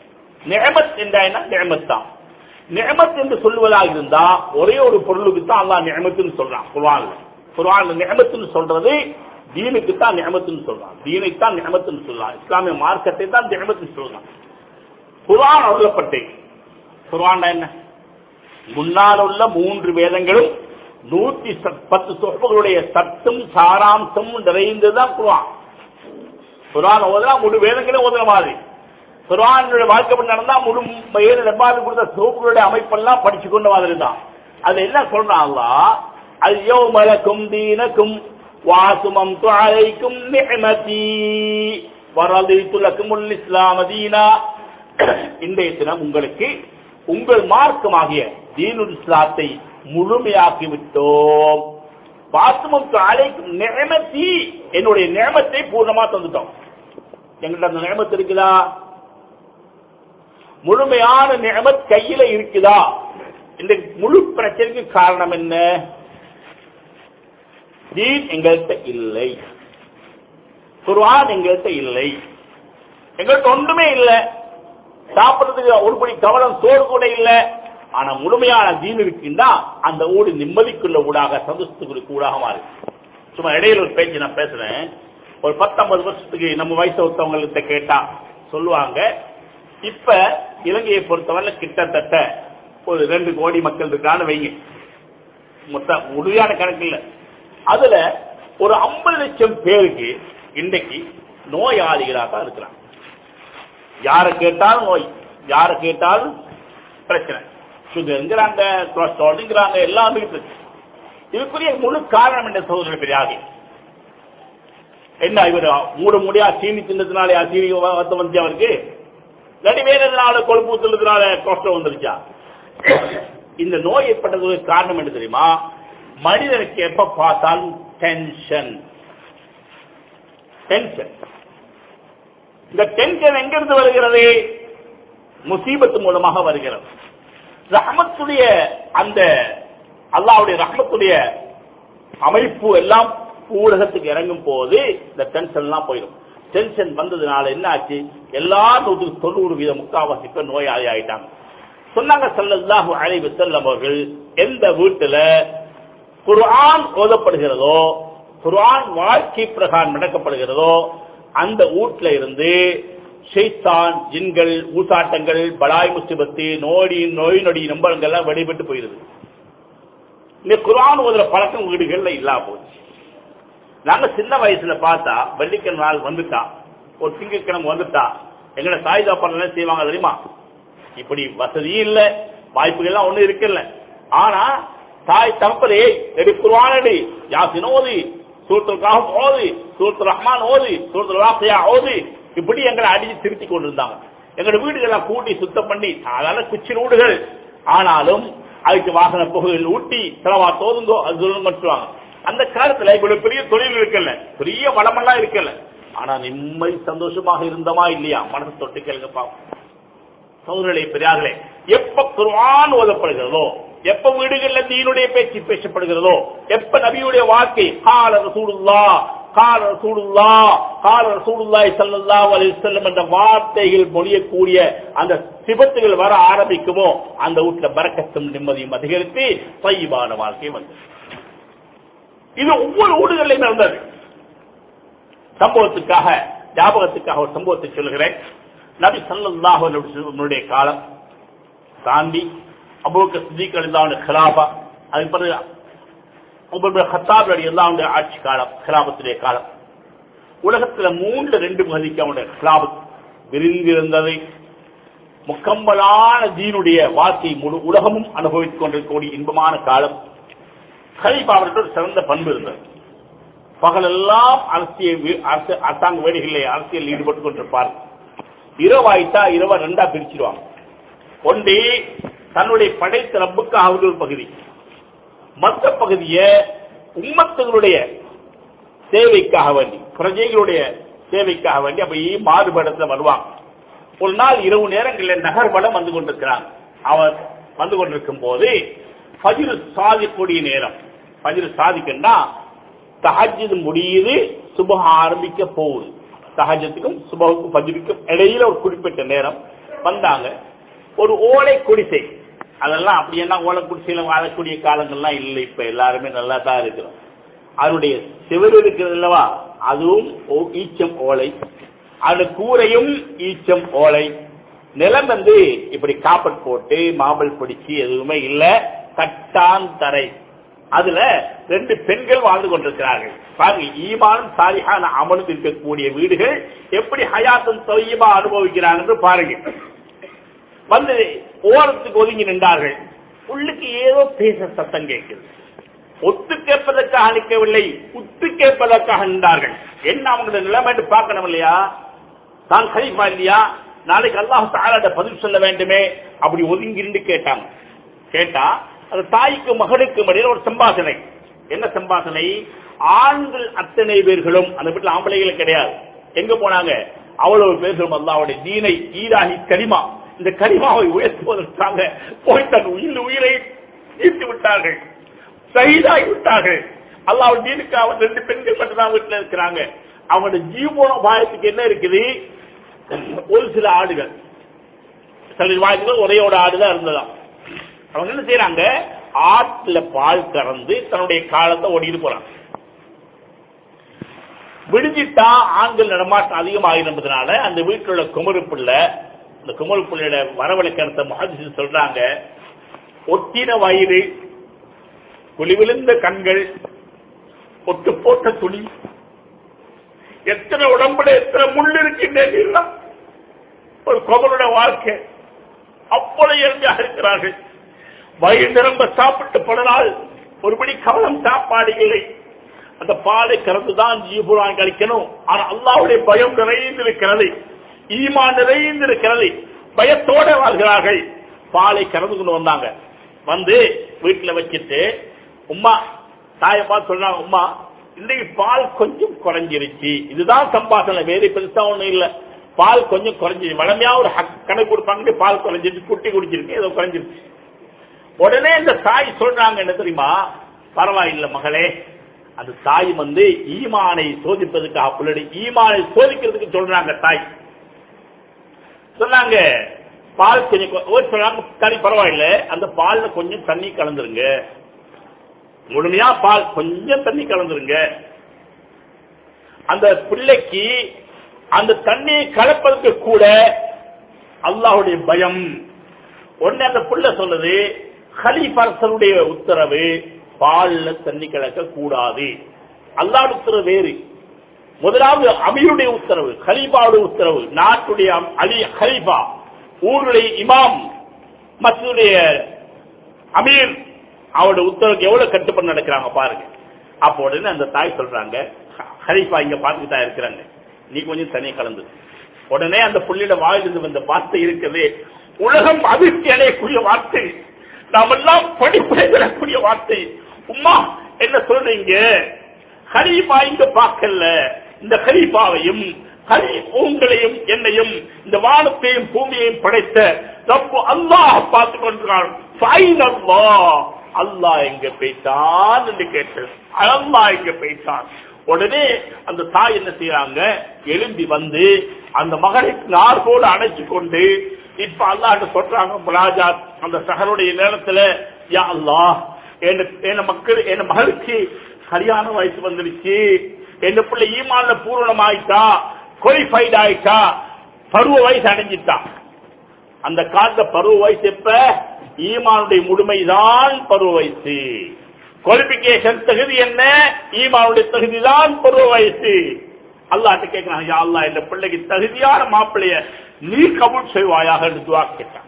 நியமத் என்றா என்ன நியமத் தான் நியமத் என்று சொல்லுவதாக இருந்தா ஒரே ஒரு பொருளுக்கு தான் அல்லாஹ் நியமத்துன்னு சொல்றான் குர்ஆன்ல குர்ஆன்ல நியமத்துன்னு சொல்றது தீனுக்கு தான் நியமத்துன்னு சொல்றான் தீனை தான் நியமத்துன்னு சொல்றான் இஸ்லாமிய மார்க்கத்தை தான் நியமத்துன்னு சொல்றான் குர்ஆன் அருளப்பட்டு குர்ஆன் என்ன முன்னால் உள்ள மூன்று வேதங்களும் நூத்தி சத்- பத்து சொற்பங்களுடைய சத்தும் சாராம்சம் நிறைந்ததுதான் குர்ஆன் குர்ஆன் ஓதுனா முழு வேதங்களும் ஓதுற மாதிரி குர்ஆனுடைய வாழ்க்கை படி நடந்தா முழு ஏழு டப்பாவில் கொடுத்த சோப்புகளுடைய அமைப்பெல்லாம் படிச்சு கொண்ட மாதிரி தான் அது என்ன சொல்றான் அல்லாஹ் அது யோ மலக்கும் தீனக்கும் வாசுமம் துழைக்கும் நிஅமதி வரதித்து லக்குமுல் இஸ்லாம தீனா இன்றைய தினம் உங்களுக்கு உங்கள் மார்க்கமாகிய தீனுல் இஸ்லாத்தை முழுமையாக்கி விட்டோம் வாசுமம் துழைக்கும் நிஅமதி என்னுடைய நியமத்தை பூர்ணமா தந்துட்டோம் எங்கள்ட்ட அந்த நியமத்து இருக்குதா முழுமையான நியமத் கையில இருக்குதா இந்த முழு பிரச்சனைக்கு காரணம் என்ன தீன் எங்கள்கிட்ட இல்லை குர்ஆன் எங்கள்கிட்ட இல்லை எங்கள்கிட்ட ஒன்றுமே இல்லை சாப்பிடுறதுக்கு ஒருபடி கவனம் சோறு கூட இல்ல ஆனா முழுமையான தீன் இருக்குன்னா அந்த ஊடு நிம்மதிக்குள்ள ஊடாக சந்தோஷத்துக்குள்ள ஊடாக மாறி சும்மா இடையில ஒரு பேச்சு நான் பேசுறேன் ஒரு பத்தொன்பது வருஷத்துக்கு நம்ம வயசு ஒருத்தவங்கள்ட்ட கேட்டா சொல்லுவாங்க இப்ப இலங்கையை பொறுத்தவரை கிட்டத்தட்ட ஒரு ரெண்டு கோடி மக்கள் இருக்கான்னு வைங்க மொத்த முழுமையான கணக்கு இல்ல அதுல ஒரு ஐம்பது லட்சம் பேருக்கு இன்றைக்கு நோயாளிகளாக தான் இருக்கிறாங்க யாரை கேட்டாலும் நோய் யாரை கேட்டாலும் பிரச்சனை சுகருங்கிறாங்க கொலஸ்ட்ரால்ங்கிறாங்க எல்லாமே இருக்கு இதுக்குரிய முழு காரணம் என்ன சகோதரர் பெரியாகி என்ன இவர் மூட முடியா சீனி தின்னதுனால சீனி வந்து வந்துச்சு அவருக்கு இல்லாட்டி வேற எதனால கொழுப்பு ஊத்துறதுனால கொலஸ்ட்ரால் வந்துருச்சா இந்த நோய் ஏற்பட்டதுக்கு காரணம் என்ன தெரியுமா மனிதனுக்கு எப்ப பார்த்தாலும் டென்ஷன் டென்ஷன் இந்த டென்ஷன் எங்கிருந்து வருகிறது முசீபத்து மூலமாக வருகிறது ரஹமத்துடைய அந்த அல்லாவுடைய ரஹமத்துடைய அமைப்பு எல்லாம் ஊடகத்துக்கு இறங்கும் போது இந்த டென்ஷன் எல்லாம் போயிடும் டென்ஷன் வந்ததுனால என்ன ஆச்சு எல்லா நூற்றுக்கு தொண்ணூறு வீத முக்காவாசி பேர் நோயாளி ஆயிட்டாங்க சொன்னாங்க சல்லல்லாஹு அலைஹி வஸல்லம் அவர்கள் எந்த வீட்டுல குர்ஆன் ஓதப்படுகிறதோ குர்ஆன் வாழ்க்கை பிரகாரம் நடக்கப்படுகிறதோ அந்த வீட்ல இருந்து ஷைத்தான் ஜின்கள் ஊசாட்டங்கள் பலாய் முசிபத்து நோடி நோய் நொடி நம்பரங்கள் எல்லாம் வெளிப்பட்டு போயிருது இந்த குர்ஆன் ஓதுற பழக்கம் வீடுகள்ல இல்லாம போச்சு நாங்க சின்ன வயசுல பார்த்தா வெள்ளிக்கிழமை நாள் வந்துட்டா ஒரு திங்கட்கிழமை வந்துட்டா எங்கட தாய் தாப்பா செய்வாங்க தெரியுமா இப்படி வசதியும் இல்ல வாய்ப்புகள் எல்லாம் ஒண்ணு இருக்குல்ல ஆனா தாய் தகப்பதே எடி குர்ஆனடி யாசின் ஓதி சூரத்துல் காஹப் ஓதி சூரத்துல் ரஹ்மான் ஓதி சூரத்துல் வாக்கியா ஓதி இப்படி எங்களை அடிச்சு திருத்தி கொண்டிருந்தாங்க எங்களோட வீடுகளை கூட்டி சுத்தம் பண்ணி சாதாரண குச்சி வீடுகள் ஆனாலும் அதுக்கு வாகன புகைகள் ஊட்டி செலவா தோதுங்கோ அது சொல்லுவாங்க அந்த காலத்துல இவ்வளவு பெரிய தொழில் இருக்கல பெரிய வளமெல்லாம் இருக்கல ஆனா நிம்மதி சந்தோஷமாக இருந்தமா இல்லையா மனசு தொட்டு கேளுங்க பாப்போம் சோதரர்களே பெரியார்களே எப்ப குர்ஆன் ஓதப்படுகிறதோ எப்ப வீடுகள்ல தீனுடைய பேச்சு பேசப்படுகிறதோ எப்ப நபியுடைய வார்த்தை கால ரசூலுல்லா கால ரசூலுல்லா கால ரசூலுல்லாஹி ஸல்லல்லாஹு அலைஹி வஸல்லம் என்ற வார்த்தைகள் மொழியக்கூடிய அந்த சிபத்துகள் வர ஆரம்பிக்குமோ அந்த வீட்டுல பரக்கத்தும் நிம்மதியும் அதிகரித்து பைபான வாழ்க்கை வந்து இது ஒவ்வொரு வீடுகளிலும் நடந்தது சம்பவத்துக்காக ஞாபகத்துக்காக ஒரு சம்பவத்தை சொல்லுகிறேன் நபி சல்லல்லாஹு அலைஹி வஸல்லம் காலம் தாண்டி அபூபக்கர் சித்திக் ரலியல்லாஹு ஹிலாஃபா அதுக்கு பிறகு உமர் ஹத்தாப் ரலியல்லாஹு ஆட்சி காலம் ஹிலாபத்துடைய காலம் உலகத்துல மூன்று ரெண்டு பகுதிக்கு அவனுடைய ஹிலாபத் விரிந்திருந்தது முக்கம்பலான தீனுடைய வாழ்க்கை முழு உலகமும் அனுபவித்துக் கொண்டிருக்கக்கூடிய இன்பமான காலம் ஹலீஃபா அவர்கள் ஒரு சிறந்த பண்பு இருந்தது பகலெல்லாம் அரசியல் வி- அரசு- அரசாங்க வேலைகளில் அரசியல் ஈடுபட்டுக் கொண்டிருப்பார் இரவாயிட்டா இரவா ரெண்டா பிரிச்சிருவாங்க ஒன்றே தன்னுடைய படைத்த ரப்புக்காக ஒரு பகுதி மற்ற பகுதியை உம்மத்துகளுடைய சேவைக்காக வேண்டி பிரஜைகளுடைய சேவைக்காக வேண்டி அப்படியே மாறுபடத்துல வருவாங்க ஒரு நாள் இரவு நேரங்களில் நகர்வலம் வந்து கொண்டிருக்கிறாங்க அவர் வந்து கொண்டிருக்கும் போது பஜிரு சாதிக்கூடிய நேரம் பஜிரு சாதிக்கன்னா தஹஜ்ஜுது முடியுது சுபஹ ஆரம்பிக்க போகுது தஹஜத்துக்கும் சுபஹுக்கும் பஜ்ருக்கும் இடையில ஒரு குறிப்பிட்ட நேரம் வந்தாங்க ஒரு ஓலை குடிசை அதெல்லாம் அப்படி என்ன ஓலை குடிசையில வாழக்கூடிய காலங்கள்லாம் இல்லை இப்ப எல்லாருமே நல்லா தான் இருக்கிறோம் அதனுடைய சிவர் இருக்கிறது அல்லவா அதுவும் ஓ- ஈச்சம் ஓலை அது கூரையும் ஈச்சம் ஓலை நிலம் வந்து இப்படி காப்பட் போட்டு மாம்பல் பிடிச்சு எதுவுமே இல்ல கட்டான் தரை அதுல ரெண்டு பெண்கள் வாழ்ந்து கொண்டிருக்கிறார்கள் பாருங்க ஈமானும் சாலிஹான அமலும் இருக்கக்கூடிய வீடுகள் எப்படி ஹயாத்தன் தொய்யமா அனுபவிக்கிறாங்க என்று பாருங்க வந்து ஓரத்துக்கு ஒதுங்கி நின்றார்கள் உள்ளுக்கு ஏதோ பேச சத்தம் கேட்குது ஒத்து கேட்பதற்காக நிற்கவில்லை உத்து கேட்பதற்காக நின்றார்கள் என்ன அவங்களோட நிலைமை என்று பார்க்கணும் இல்லையா தான் கலிஃபா இல்லையா நாளைக்கு அல்லாஹ் தாலாட்ட பதில் சொல்ல வேண்டுமே அப்படி ஒதுங்கி நின்று கேட்டாங்க கேட்டா அது தாய்க்கு மகனுக்கும் இடையில ஒரு சம்பாஷணை என்ன சம்பாஷணை ஆண்கள் அத்தனை பேர்களும் அந்த வீட்டுல ஆம்பளைகள் கிடையாது எங்க போனாங்க அவ்வளவு பேர்களும் அல்லாவுடைய தீனை ஈராகி கரிமா இந்த கரிமாவை உயர்த்துவதற்காக போய் தன் உயிர் உயிரை ஈர்த்து விட்டார்கள் சகிதாகி விட்டார்கள் அல்லாஹ் தீனுக்காக ரெண்டு பெண்கள் மட்டும்தான் வீட்டுல இருக்கிறாங்க அவங்களோட ஜீவனோபாயத்துக்கு என்ன இருக்குது ஒரு சில ஆடுகள் சில வாய்ப்புகள் ஒரே ஒரு ஆடுதான் இருந்ததாம் அவங்க என்ன செய்யறாங்க ஆட்டுல பால் கறந்து தன்னுடைய காலத்தை ஓடிட்டு போறாங்க விடுஞ்சிட்டா ஆண்கள் நடமாட்டம் அதிகமாகினதுனால அந்த வீட்டில் உள்ள குமரு பிள்ளை இந்த குமரு பிள்ளையோட வரவழைக்கிறத மகதிச்சு சொல்றாங்க ஒட்டின வயிறு குழிவிழுந்த கண்கள் ஒட்டு போட்ட துணி எத்தனை உடம்புல எத்தனை முள் இருக்கின்றன ஒரு குமரோட வாழ்க்கை அவ்வளவு எளிமையாக இருக்கிறார்கள் வயிறு நிரம்ப சாப்பிட்டு பல நாள் ஒருபடி கவனம் சாப்பாடு இல்லை அந்த பாலை கறந்துதான் ஜீபுரான் கழிக்கணும் ஆனா அல்லாவுடைய பயம் நிறைந்திருக்கிறது ஈமா நிறைந்திருக்கிறது பயத்தோட வாழ்கிறார்கள் பாலை கறந்து கொண்டு வந்தாங்க வந்து வீட்டுல வச்சுட்டு உம்மா தாயை பார்த்து சொன்னாங்க உம்மா இன்னைக்கு பால் கொஞ்சம் குறைஞ்சிருச்சு இதுதான் சம்பாஷணை வேறு பெருசா ஒண்ணும் இல்ல பால் கொஞ்சம் குறைஞ்சி வளமையா ஒரு ஹக்- கணக்கு கொடுப்பாங்க பால் குறைஞ்சிட்டு குட்டி குடிச்சிருக்கு ஏதோ குறைஞ்சிருச்சு உடனே இந்த தாய் சொல்றாங்க என்ன தெரியுமா பரவாயில்ல மகளே அந்த தாய் வந்து ஈமானை சோதிப்பதுக்காக புள்ளடி ஈமானை சோதிக்கிறதுக்கு சொல்றாங்க தாய் சொன்னாங்க பால் கொஞ்சம் கொ- ஒரு சொன்னாங்க தண்ணி பரவாயில்ல அந்த பால்ல கொஞ்சம் தண்ணி கலந்துருங்க முழுமையா பால் கொஞ்சம் தண்ணி கலந்துருங்க அந்த பிள்ளைக்கு அந்த தண்ணியை கலப்பதற்கு கூட அல்லாஹ்வுடைய பயம் உடனே அந்த புள்ள சொல்லுது ஹலீஃபரசனுடைய உத்தரவு பால்ல தண்ணி கலக்க கூடாது அல்லாஹ் உத்தரவு வேறு முதலாவது அமீருடைய உத்தரவு ஹலீஃபாவுடைய உத்தரவு நாட்டுடைய அம்- அலி ஹலீஃபா ஊருடைய இமாம் மசூடைய அமீர் அவருடைய உத்தரவுக்கு எவ்வளவு கட்டுப்பட்டு நடக்கிறாங்க பாருங்க அப்போ உடனே அந்த தாய் சொல்றாங்க "ஹ- ஹலீஃபா இங்க பார்த்துட்டு தான் இருக்கிறாங்க நீ கொஞ்சம் தண்ணி கலந்து உடனே அந்த புள்ளியோட வாயிலிருந்து வந்த வார்த்தை இருக்குது உலகம் அதிர்ச்சி அடையக்கூடிய வார்த்தை நாமெல்லாம் படிப்படையக்கூடிய வார்த்தை உம்மா என்ன சொல்றீங்க ஹலீஃபா இங்க பார்க்கல இந்த ஹலீஃபாவையும் ஹலி உங்களையும் என்னையும் இந்த வானத்தையும் பூமியையும் படைத்த ரப்பு அல்லாஹ் பார்த்து கொண்டிருக்கான் ஃபைன் அல்லாஹ் அல்லாஹ் எங்க போயிட்டான் என்று கேட்டது அல்லாஹ் எங்க போயிட்டான் உடனே அந்த தாய் என்ன செய்யறாங்க எழும்பி வந்து அந்த மகனை நார்கோடு அணைச்சு கொண்டு இப்ப அல்லாஹ் சொல்றாங்க முலாஜாத் அந்த சகருடைய நேரத்துல யா அல்லாஹ் என்ன மக்கள் என் மகளுக்கு சரியான வயசு வந்துடுச்சு என் பிள்ளை ஈமான்ல பூரணம் ஆயிட்டா குவாலிஃபைட் ஆயிட்டா பருவ வயசு அடைஞ்சிட்டான் அந்த காலத்துல பருவ வயசு எப்ப ஈமானுடைய முழுமைதான் பருவ வயசு குவாலிபிகேஷன் தகுதி என்ன ஈமானுடைய தகுதி தான் பருவ வயசு அல்லாட்ட கேட்கிறான் யா அல்லாஹ் இந்த பிள்ளைக்கு தகுதியான மாப்பிள்ளைய நீ கபூல் செய்வாயாக என்று துவா கேட்டான்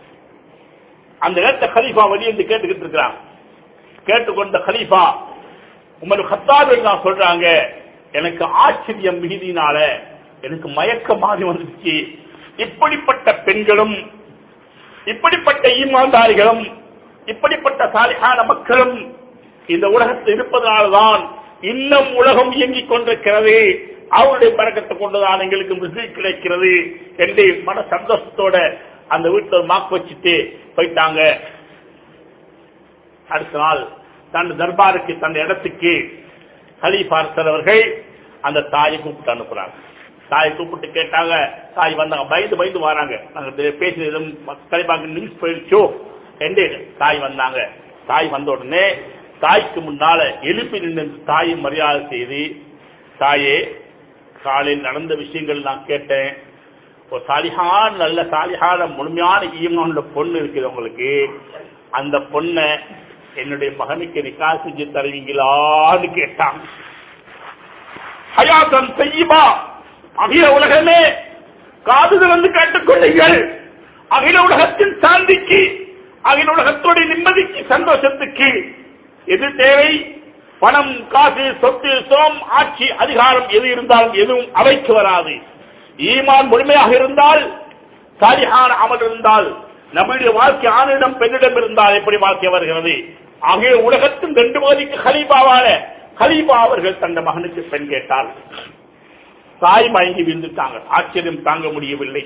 அந்த நேரத்தை கலீஃபா வெளியே கேட்டுக்கிட்டு இருக்கிறான் கேட்டுக்கொண்ட கலீஃபா உமர் ஹத்தாப் நான் சொல்றாங்க எனக்கு ஆச்சரியம் மிகுதினால எனக்கு மயக்க மாறி வந்துச்சு இப்படிப்பட்ட பெண்களும் இப்படிப்பட்ட ஈமான்தாரிகளும் இப்படிப்பட்ட சாலிகான மக்களும் இந்த உலகத்தில் இருப்பதனால்தான் இன்னும் உலகம் இயங்கிக் கொண்டிருக்கிறது அவருடைய பழக்கத்தை கொண்டுதான் எங்களுக்கு ருசி கிடைக்கிறது என்று மன சந்தோஷத்தோட அந்த வீட்டில் மாக்கு வச்சுட்டு போயிட்டாங்க அடுத்த நாள் தன் தர்பாருக்கு தன் இடத்துக்கு ஹலீஃபார்சர் அவர்கள் அந்த தாயை கூப்பிட்டு அனுப்புறாங்க தாயை கூப்பிட்டு கேட்டாங்க தாய் வந்தாங்க பயந்து பயந்து வராங்க நாங்க பேசினதும் கலிபாங்க நிமிஷம் போயிடுச்சோ என்று தாய் வந்தாங்க தாய் வந்த உடனே தாய்க்கு முன்னால எழுப்பி நின்று தாயை மரியாதை செய்து தாயே காலையில் நடந்த விஷயங்கள் நான் கேட்டேன் ஒரு சாலிகான நல்ல சாலிகான முழுமையான ஈமானுள்ள பொண்ணு இருக்குது உங்களுக்கு அந்த பொண்ணை என்னுடைய மகனுக்கு நிக்கா செஞ்சு தருவீங்களான்னு கேட்டான் ஹயாத்தன் செய்யுமா அகில உலகமே காதுகள் வந்து கேட்டுக்கொள்ளுங்கள் அகில உலகத்தின் சாந்திக்கு அகில உலகத்துடைய நிம்மதிக்கு சந்தோஷத்துக்கு எது தேவை பணம் காசு சொத்து சோம் ஆட்சி அதிகாரம் எது இருந்தாலும் எதுவும் அவைக்கு வராது ஈமான் முழுமையாக இருந்தால் சாலிஹான அமல் இருந்தால் நம்முடைய வாழ்க்கை ஆணிடம் பெண்ணிடம் இருந்தால் எப்படி வாழ்க்கை வருகிறது ஆகிய உலகத்தின் ரெண்டு பகுதிக்கு ஹலீபாவான ஹலீபா அவர்கள் தந்த மகனுக்கு பெண் கேட்டார் தாய் மயங்கி விழுந்துட்டாங்க ஆச்சரியம் தாங்க முடியவில்லை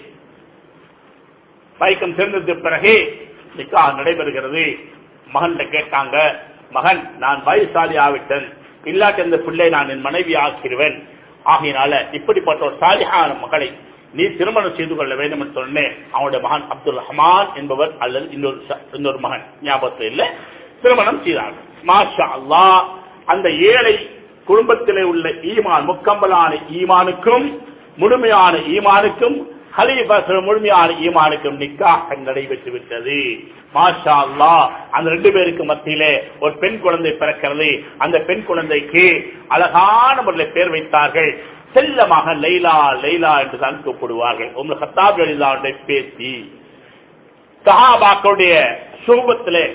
மயக்கம் சேர்ந்தது பிறகு நிக்கா நடைபெறுகிறது மகன் கேட்டாங்க மகன் நான் வயசாலி ஆவிட்டேன் இல்லாட்டி அந்த பிள்ளை நான் என் மனைவி ஆக்கிடுவேன் ஆகையினால இப்படிப்பட்ட ஒரு சாலிஹான மகளை நீ திருமணம் செய்து கொள்ள வேண்டும் என்று சொன்னேன் அவனுடைய மகன் அப்துல் ரஹ்மான் என்பவர் அல்லது இன்னொரு ச- இன்னொரு மகன் ஞாபகத்தில் இல்ல திருமணம் செய்தார் மாஷா அல்லாஹ் அந்த ஏழை குடும்பத்திலே உள்ள ஈமான் முக்கம்பலான ஈமானுக்கும் முழுமையான ஈமானுக்கும் ஹலீஃபா முழுமையான ஈமானுக்கும் நிக்காக நடைபெற்று விட்டது மாஷா அல்லாஹ் அந்த ரெண்டு பேருக்கு மத்தியிலே ஒரு பெண் குழந்தை பிறக்கிறது அந்த பெண் குழந்தைக்கு அழகான முறையில் பேர் வைத்தார்கள் செல்லமாக லைலா லைலா என்று தான் கூப்பிடுவார்கள் உங்கள் ஹத்தாப் எழிலாவுடைய பேசி சஹாபாக்களுடைய சுகத்திலே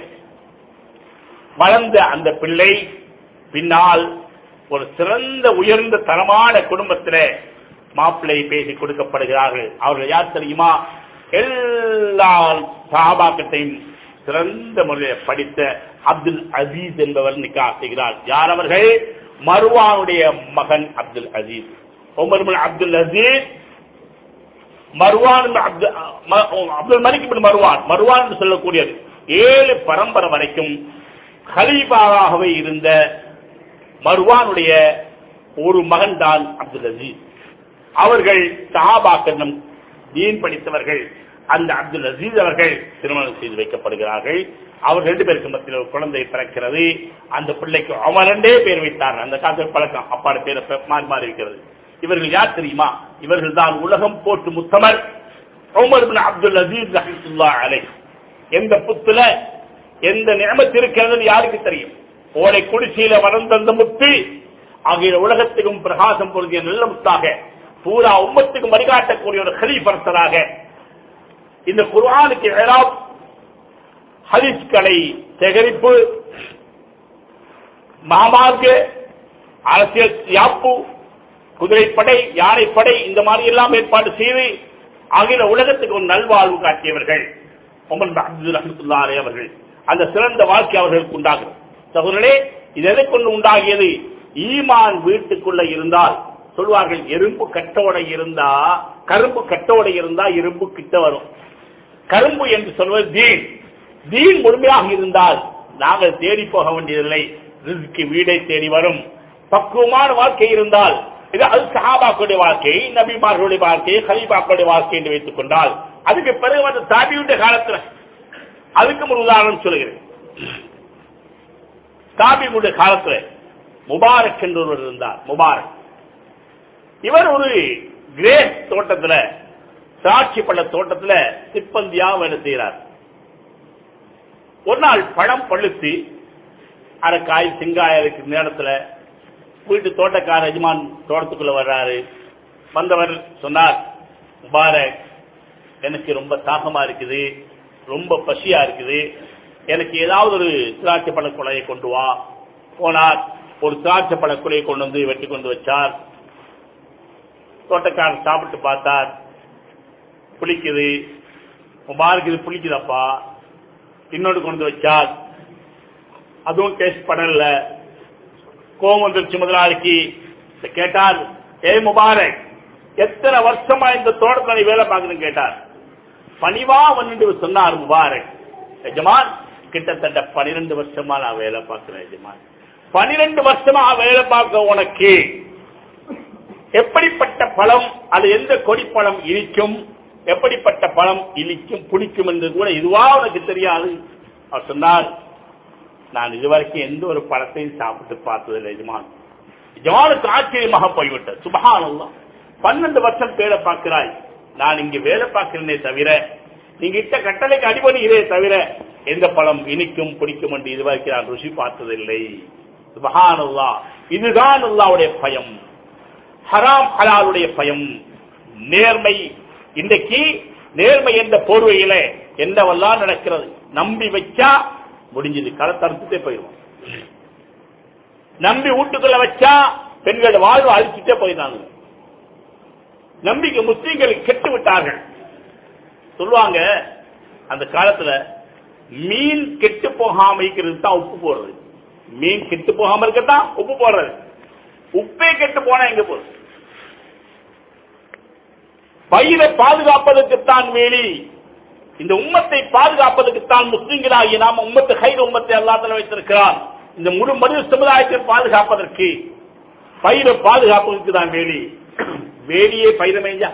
வளர்ந்த அந்த பிள்ளை பின்னால் ஒரு சிறந்த உயர்ந்த தரமான குடும்பத்திலே மாப்பிள்ளை பேசி கொடுக்கப்படுகிறார்கள் அவர்கள் யார் தெரியுமா எல்லா சஹாபாக்கத்தையும் சிறந்த முறையில் படித்த அப்துல் அசீஸ் என்பவர் நிக்கா செய்கிறார் யார் அவர்கள் மருவானுடைய மகன் Abdul Aziz Umar bin Abdul Aziz Marwan ibn அப்து- ம- அப்துல் மலிக் இப்னு மர்வான் மர்வான் என்று சொல்லக்கூடியது ஏழு பரம்பரை வரைக்கும் ஹலீஃபாவாகவே இருந்த மர்வானுடைய ஒரு மகன் தான் அப்துல் அசீஸ் அவர்கள் சஹாபாக்களிடம் தீன் படித்தவர்கள் அந்த அப்துல் அசீஸ் அவர்கள் திருமணம் செய்து வைக்கப்படுகிறார்கள் அவர் ரெண்டு பேருக்கு மத்தியில் ஒரு குழந்தை பிறக்கிறது அந்த பிள்ளைக்கு அவன் ரெண்டே பேர் வைத்தார் அந்த காலத்தில் பழக்கம் அப்பாடு பேர் மாறி மாறி இருக்கிறது இவர்கள் யார் தெரியுமா இவர்கள் தான் உலகம் போட்டு முத்தமர் உமர் பின் அப்துல் அசீஸ் ரஹித்துல்லா அலை எந்த புத்துல எந்த நியமத்து இருக்கிறதுன்னு யாருக்கு தெரியும் ஓடை குடிசையில வளர்ந்த அந்த முத்து ஆகிய உலகத்துக்கும் பிரகாசம் பொருந்திய நல்ல முத்தாக பூரா உம்மத்துக்கும் வழிகாட்டக்கூடிய ஒரு ஹலீஃபரசராக இந்த குர்ஆனுக்கு ஏழாம் ஹதீஸ்களை சேகரிப்பு மாமார்க்க அரசியல் யாப்பு குதிரைப்படை யானைப்படை இந்த மாதிரி எல்லாம் ஏற்பாடு செய்து அகில உலகத்துக்கு ஒரு நல்வாழ்வு காட்டியவர்கள் உமர் பின் அப்துல் ரஹமத்துல்லாரே அவர்கள் அந்த சிறந்த வாழ்க்கை அவர்களுக்கு உண்டாகும் சகோதரர்களே இது எதை கொண்டு உண்டாகியது ஈமான் வீட்டுக்குள்ள இருந்தால் சொல்வார்கள் எறும்பு கட்டோட இருந்தா கரும்பு கட்டோட இருந்தா இரும்பு கிட்ட வரும் கரும்பு என்று சொல்வது தீன் தீன் முழுமையாக இருந்தால் நாங்கள் தேடி போக வேண்டியதில்லை ரிஸ்க்கு வீடை தேடி வரும் பக்குவமான வாழ்க்கை இருந்தால் இது அது சஹாபாக்களுடைய வாழ்க்கை நபிமார்களுடைய வாழ்க்கை ஹலீபாக்களுடைய வாழ்க்கை என்று வைத்துக் கொண்டால் அதுக்கு பிறகு வந்து தாபியுடைய காலத்துல அதுக்கு ஒரு உதாரணம் சொல்கிறேன் தாபியுடைய காலத்துல முபாரக் என்று ஒருவர் இருந்தார் முபாரக் இவர் ஒரு கிரேஸ் தோட்டத்துல திராட்சை பழ தோட்டத்துல சிப்பந்தியா வேலை செய்கிறார் ஒரு நாள் பழம் பழுத்து அரைக்காய் செங்காய் இருக்கிற நேரத்துல வீட்டு தோட்டக்கார எஜமான் தோட்டத்துக்குள்ள வர்றாரு வந்தவர் சொன்னார் முபாரக் எனக்கு ரொம்ப தாகமா இருக்குது ரொம்ப பசியா இருக்குது எனக்கு ஏதாவது ஒரு திராட்சை பழ குலையை கொண்டு வா போனார் ஒரு திராட்சை பழ குலையை கொண்டு வந்து வெட்டி கொண்டு வச்சார் தோட்டக்காரர் சாப்பிட்டு பார்த்தார் புளிக்குது முபாரக் இது புளிக்குதப்பா இன்னொன்று கொண்டு வச்சார் அதுவும் டேஸ்ட் பண்ணல கோவம் வந்துருச்சு முதலாளிக்கு கேட்டார் ஏ முபாரக் எத்தனை வருஷமா இந்த தோட்டத்துல நீ வேலை பார்க்கணும் கேட்டார் பணிவா வந்துட்டு சொன்னார் முபாரக் எஜமான் கிட்டத்தட்ட பனிரெண்டு வருஷமா நான் வேலை பார்க்கிறேன் எஜமான் பனிரெண்டு வருஷமா வேலை பார்க்க உனக்கு எப்படிப்பட்ட பழம் அது எந்த கொடி பழம் இனிக்கும் எப்படிப்பட்ட பழம் இனிக்கும் பிடிக்கும் என்று கூட இதுவா உனக்கு தெரியாது அவர் சொன்னார் நான் இதுவரைக்கும் எந்த ஒரு பழத்தையும் சாப்பிட்டு பார்த்ததில்லை எஜமான் எஜமானுக்கு ஆச்சரியமாக போய்விட்டது சுபகானல்லாம் பன்னெண்டு வருஷம் வேலை பார்க்கிறாய் நான் இங்கு வேலை பார்க்கிறேனே தவிர நீங்க இட்ட கட்டளைக்கு அடிபடுகிறே தவிர எந்த பழம் இனிக்கும் பிடிக்கும் என்று இதுவரைக்கும் நான் ருசி பார்த்ததில்லை சுபஹானல்லா இதுதான் அல்லாவுடைய பயம் ஹராம் ஹலாலுடைய பயம் நேர்மை இன்றைக்கு நேர்மை என்ற போர்வையில என்னவெல்லாம் நடக்கிறது நம்பி வச்சா முடிஞ்சது களத்தறுத்துட்டே போயிடுவோம் நம்பி வீட்டுக்குள்ள வச்சா பெண்கள் வாழ்வு அழிச்சுட்டே போயிட்டாங்க நம்பிக்கை முஸ்லீம்கள் கெட்டு விட்டார்கள் சொல்லுவாங்க அந்த காலத்துல மீன் கெட்டு போகாம இருக்கிறது தான் உப்பு போடுறது மீன் கெட்டு போகாம இருக்கத்தான் உப்பு போடுறது உப்பே கெட்டு போனா எங்க போகுது பயிரை பாதுகாப்பதற்குத்தான் வேலி இந்த உம்மத்தை பாதுகாப்பதற்குத்தான் முஸ்லிம்களாகிய நாம் உம்மத்து கைது உம்மத்தை அல்லாத்தல வைத்திருக்கிறார் இந்த முழு மனித சமுதாயத்தை பாதுகாப்பதற்கு பயிரை பாதுகாப்பதற்கு தான் வேலி வேலியே பயிரமேஞ்சா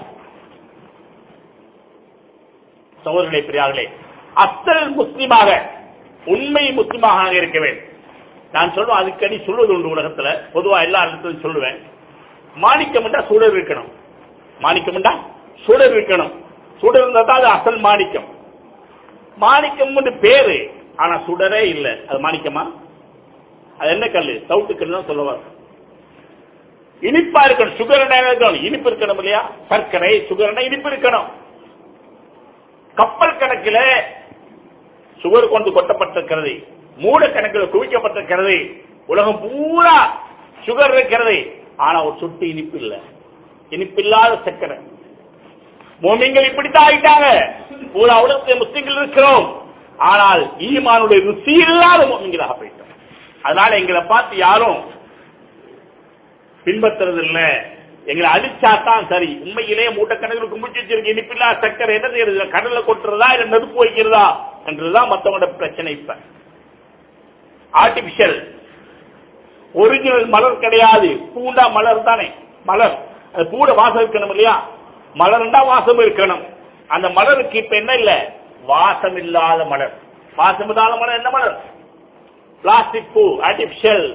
சகோதரர்களே பிரியார்களே அத்தல் முஸ்லிமாக உண்மை முஸ்லிமாக இருக்க வேண்டும் நான் சொல்லுவேன் அதுக்கடி சொல்வது உண்டு உலகத்துல பொதுவா எல்லா இடத்துலையும் சொல்லுவேன் மாணிக்கம் என்றா சுடர் இருக்கணும் மாணிக்கம் என்றா சுடர் இருக்கணும் சுடர் இருந்தா தான் அது அசல் மாணிக்கம் மாணிக்கம் பேரு ஆனா சுடரே இல்லை அது மாணிக்கமா அது என்ன கல்லு சவுட்டு கல்லு தான் சொல்லுவார் இனிப்பா இருக்கணும் சுகர் இருக்கணும் இனிப்பு இருக்கணும் இல்லையா சர்க்கரை சுகர் இனிப்பு இருக்கணும் கப்பல் கணக்கில் சுகர் கொண்டு கொட்டப்பட்டிருக்கிறது மூட கணக்கில் குவிக்கப்பட்டிருக்கிறது உலகம் பூரா சுகர் இருக்கிறது ஆனா ஒரு சொட்டு இனிப்பு இல்ல இனிப்பில்லாத சர்க்கரை மோமிங்கள் இப்படித்தான் ஆயிட்டாங்க பூரா உலகத்தில் முஸ்லிம்கள் இருக்கிறோம் ஆனால் ஈமானுடைய ருசி இல்லாத மோமிங்களாக போயிட்டோம் அதனால எங்களை பார்த்து யாரும் பின்பற்றுறது இல்ல எங்களை அடிச்சா தான் சரி உண்மையிலே மூட்டை கணக்கில் கும்பிச்சு வச்சிருக்க இனிப்பில்லா சக்கரை என்ன செய்யறது கடல்ல கொட்டுறதா இல்ல நெருப்பு வைக்கிறதா என்றுதான் மத்தவங்களோட பிரச்சனை இப்ப ஆர்டிபிஷியல் ஒரிஜினல் மலர் கிடையாது பூண்டா மலர் தானே மலர் அது பூட வாசம் இருக்கணும் இல்லையா மலர்ண்டா வாசம் இருக்கணும் அந்த மலருக்கு இப்ப என்ன இல்ல வாசம் இல்லாத மலர் வாசம் இல்லாத மலர் என்ன மலர் பிளாஸ்டிக் பூ ஆர்டிபிஷியல்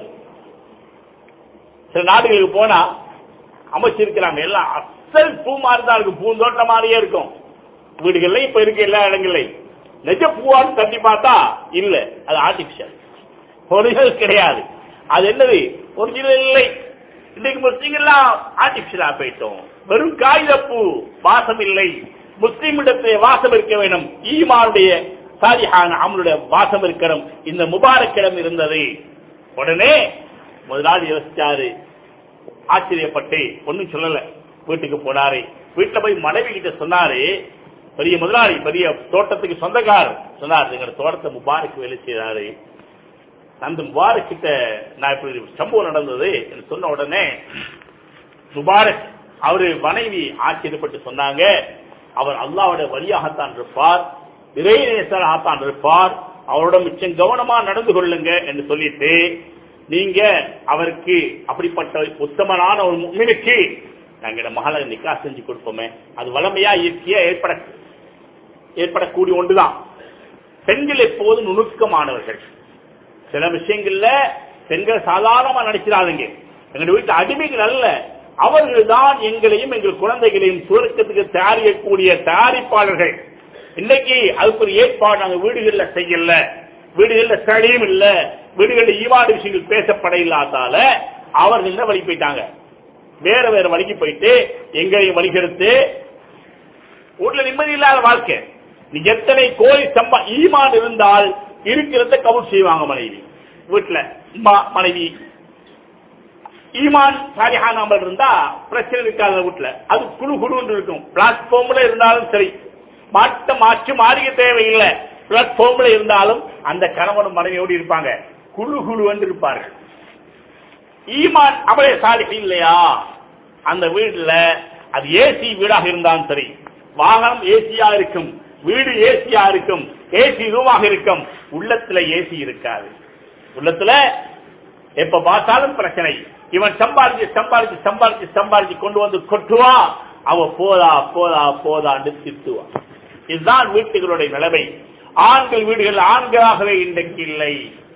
சில நாடுகளுக்கு போனா அமைச்சிருக்கிறாங்க எல்லாம் அசல் பூ மாதிரி தான் இருக்கும் பூந்தோட்டம் மாதிரியே இருக்கும் வீடுகள்ல இப்ப இருக்கு எல்லா இடங்கள்லையும் நிஜ பூவான்னு தட்டி பார்த்தா இல்ல அது ஆர்டிபிஷியல் ஒரிஜினல் கிடையாது அது என்னது ஒரிஜினல் இல்லை இன்னைக்கு முஸ்லீம்லாம் ஆர்டிபிஷியலா போயிட்டோம் வெறும் காகித பூ வாசம் இல்லை முஸ்லீமிடத்திலே வாசம் இருக்க வேண்டும் ஈமானுடைய சாலிஹான அமலுடைய வாசம் இருக்கணும் இந்த முபாரக்கிடம் இருந்தது உடனே முதலாளி யோசிச்சாரு ஆச்சரியப்பட்டு ஒன்னும் சொல்லல வீட்டுக்கு போனாரு வீட்டுல போய் மனைவி கிட்ட சொன்னாரு பெரிய முதலாளி பெரிய தோட்டத்துக்கு சொந்தக்காரர் சொன்னார் எங்க தோட்டத்தை முபாரக் வேலை செய்தாரு அந்த முபாரக் கிட்ட நான் இப்படி சம்பவம் நடந்தது என்று சொன்ன உடனே முபாரக் அவரு மனைவி ஆச்சரியப்பட்டு சொன்னாங்க அவர் அல்லாவோட வழியாகத்தான் இருப்பார் இறைநேசராகத்தான் இருப்பார் அவரோட மிச்சம் கவனமா நடந்து கொள்ளுங்க என்று சொல்லிட்டு நீங்க அவருக்கு அப்படிப்பட்ட உத்தமனான ஒரு முன்னுக்கு நாங்க மகளை நிக்கா செஞ்சு கொடுப்போமே அது வளமையா இயற்கையா ஏற்பட ஏற்படக்கூடிய ஒன்றுதான் பெண்கள் எப்போதும் நுணுக்கமானவர்கள் சில விஷயங்கள்ல பெண்கள் சாதாரணமா நினைச்சிடாதீங்க எங்க வீட்டு அடிமைகள் அல்ல அவர்கள் தான் எங்களையும் எங்கள் குழந்தைகளையும் சுரக்கத்துக்கு தயாரிக்கக்கூடிய தயாரிப்பாளர்கள் இன்னைக்கு அதுக்கு ஒரு ஏற்பாடு நாங்க வீடுகள்ல செய்யல வீடுகள்ல ஸ்டடியும் இல்ல வீடுகள்ல ஈவாடு விஷயங்கள் பேசப்பட இல்லாதால அவர்கள் என்ன வழி போயிட்டாங்க வேற வேற வழிக்கு போயிட்டு எங்களையும் வழிகெடுத்து வீட்டுல நிம்மதி இல்லாத வாழ்க்கை நீ எத்தனை கோழி சம்பா ஈமான் இருந்தால் இருக்கிறத கவுல் செய்வாங்க மனைவி வீட்டுல அம்மா, மனைவி ஈமான் சாரிஹானாமல் இருந்தா பிரச்சனை இருக்காது அந்த வீட்டுல அது குழு குழுன்னு இருக்கும் பிளாட்ஃபார்ம்ல இருந்தாலும் சரி மாற்ற மாற்று மாறிய தேவையில்லை பிளாட்ஃபார்ம்ல இருந்தாலும் அந்த கணவனும் மனைவியோடு இருப்பாங்க குழு குழு என்று இருப்பார்கள் ஈமான் அபய சாலிகை இல்லையா அந்த வீடுல அது ஏசி வீடாக இருந்தாலும் சரி வாகனம் ஏசியா இருக்கும் வீடு ஏசியா இருக்கும் ஏசி ரூமாக இருக்கும் உள்ளத்துல ஏசி இருக்காது உள்ளத்துல எப்ப பார்த்தாலும் பிரச்சனை இவன் சம்பாதிச்சு சம்பாதிச்சு சம்பாதிச்சு சம்பாதிச்சு கொண்டு வந்து கொட்டுவா அவ போதா போதா போதான்னு திட்டுவா இதுதான் வீட்டுகளுடைய நிலைமை ஆண்கள் வீடுகள் ஆண்களாகவே இன்றைக்கு இல்லை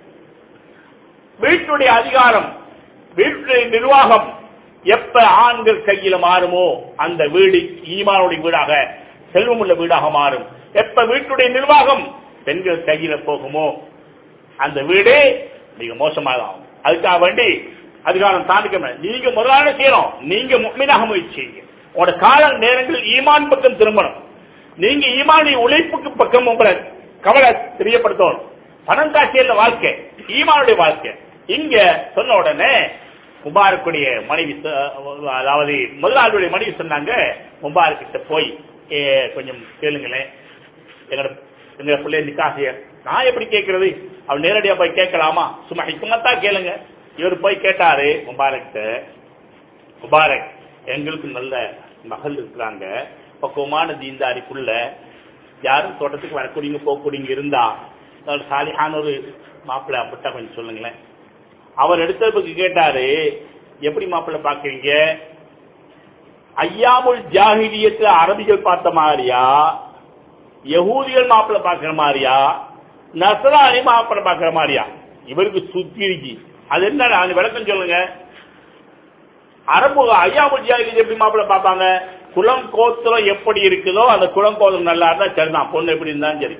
வீட்டுடைய அதிகாரம் வீட்டுடைய நிர்வாகம் எப்ப ஆண்கள் கையில மாறுமோ அந்த வீடு ஈமானுடைய வீடாக செல்வமுள்ள வீடாக மாறும் எப்ப வீட்டுடைய நிர்வாகம் பெண்கள் கையில போகுமோ அந்த வீடு மிக மோசமாக ஆகும் அதுக்காக வேண்டி அதிகாரம் தாண்டிக்க முடியாது. நீங்க முதலாளி செய்யணும் நீங்க முக்மீனாக முயற்சி செய்யுங்க உங்களோட கால நேரங்கள் ஈமான் பக்கம் திரும்பணும் நீங்க ஈமானுடைய உழைப்புக்கு பக்கம் உங்களை கவலை தெரியப்படுத்தணும் பணம் காட்சியில் வாழ்க்கை ஈமானுடைய வாழ்க்கை இங்க சொன்ன உடனே முபாரக்குடைய மனைவி சொ- அதாவது முதலாளியுடைய மனைவி சொன்னாங்க முபாரக் கிட்ட போய் "ஏ, கொஞ்சம் கேளுங்களேன் எங்கட எங்க பிள்ளை நிக்காசிய நான் எப்படி கேட்கறது அவர் நேரடியா போய் கேட்கலாமா சும்மா ஹிக்குமத்தா கேளுங்க இவர் போய் கேட்டாரு முபாரக் முபாரக் எங்களுக்கு நல்ல மகள் இருக்கிறாங்க பக்குவமான தீந்தாரிக்குள்ள யாரும் தோட்டத்துக்கு வரக்கூடியங்க போகக்கூடியங்க இருந்தா நல்ல சாலியான ஒரு மாப்பிள்ளை அப்படிட்டா கொஞ்சம் சொல்லுங்களேன் அவர் எடுத்ததுக்கு கேட்டாரு எப்படி மாப்பிள்ளை பாக்குறீங்க ஐயாமுல் ஜாகிலியத்துல அரபிகள் பார்த்த மாதிரியா யகூதிகள் மாப்பிள்ளை பாக்குற மாதிரியா நசராணி மாப்பிள்ளை பாக்குற மாதிரியா இவருக்கு சுத்திருச்சு அது என்ன அந்த விளக்கம் சொல்லுங்க அரபு ஐயாமுல் ஜாகிலியத் எப்படி மாப்பிள்ளை பார்ப்பாங்க குலம் கோத்திரம் எப்படி இருக்குதோ அந்த குலம் கோத்திரம் நல்லா இருந்தா சரிதான் பொண்ணு எப்படி இருந்தாலும் சரி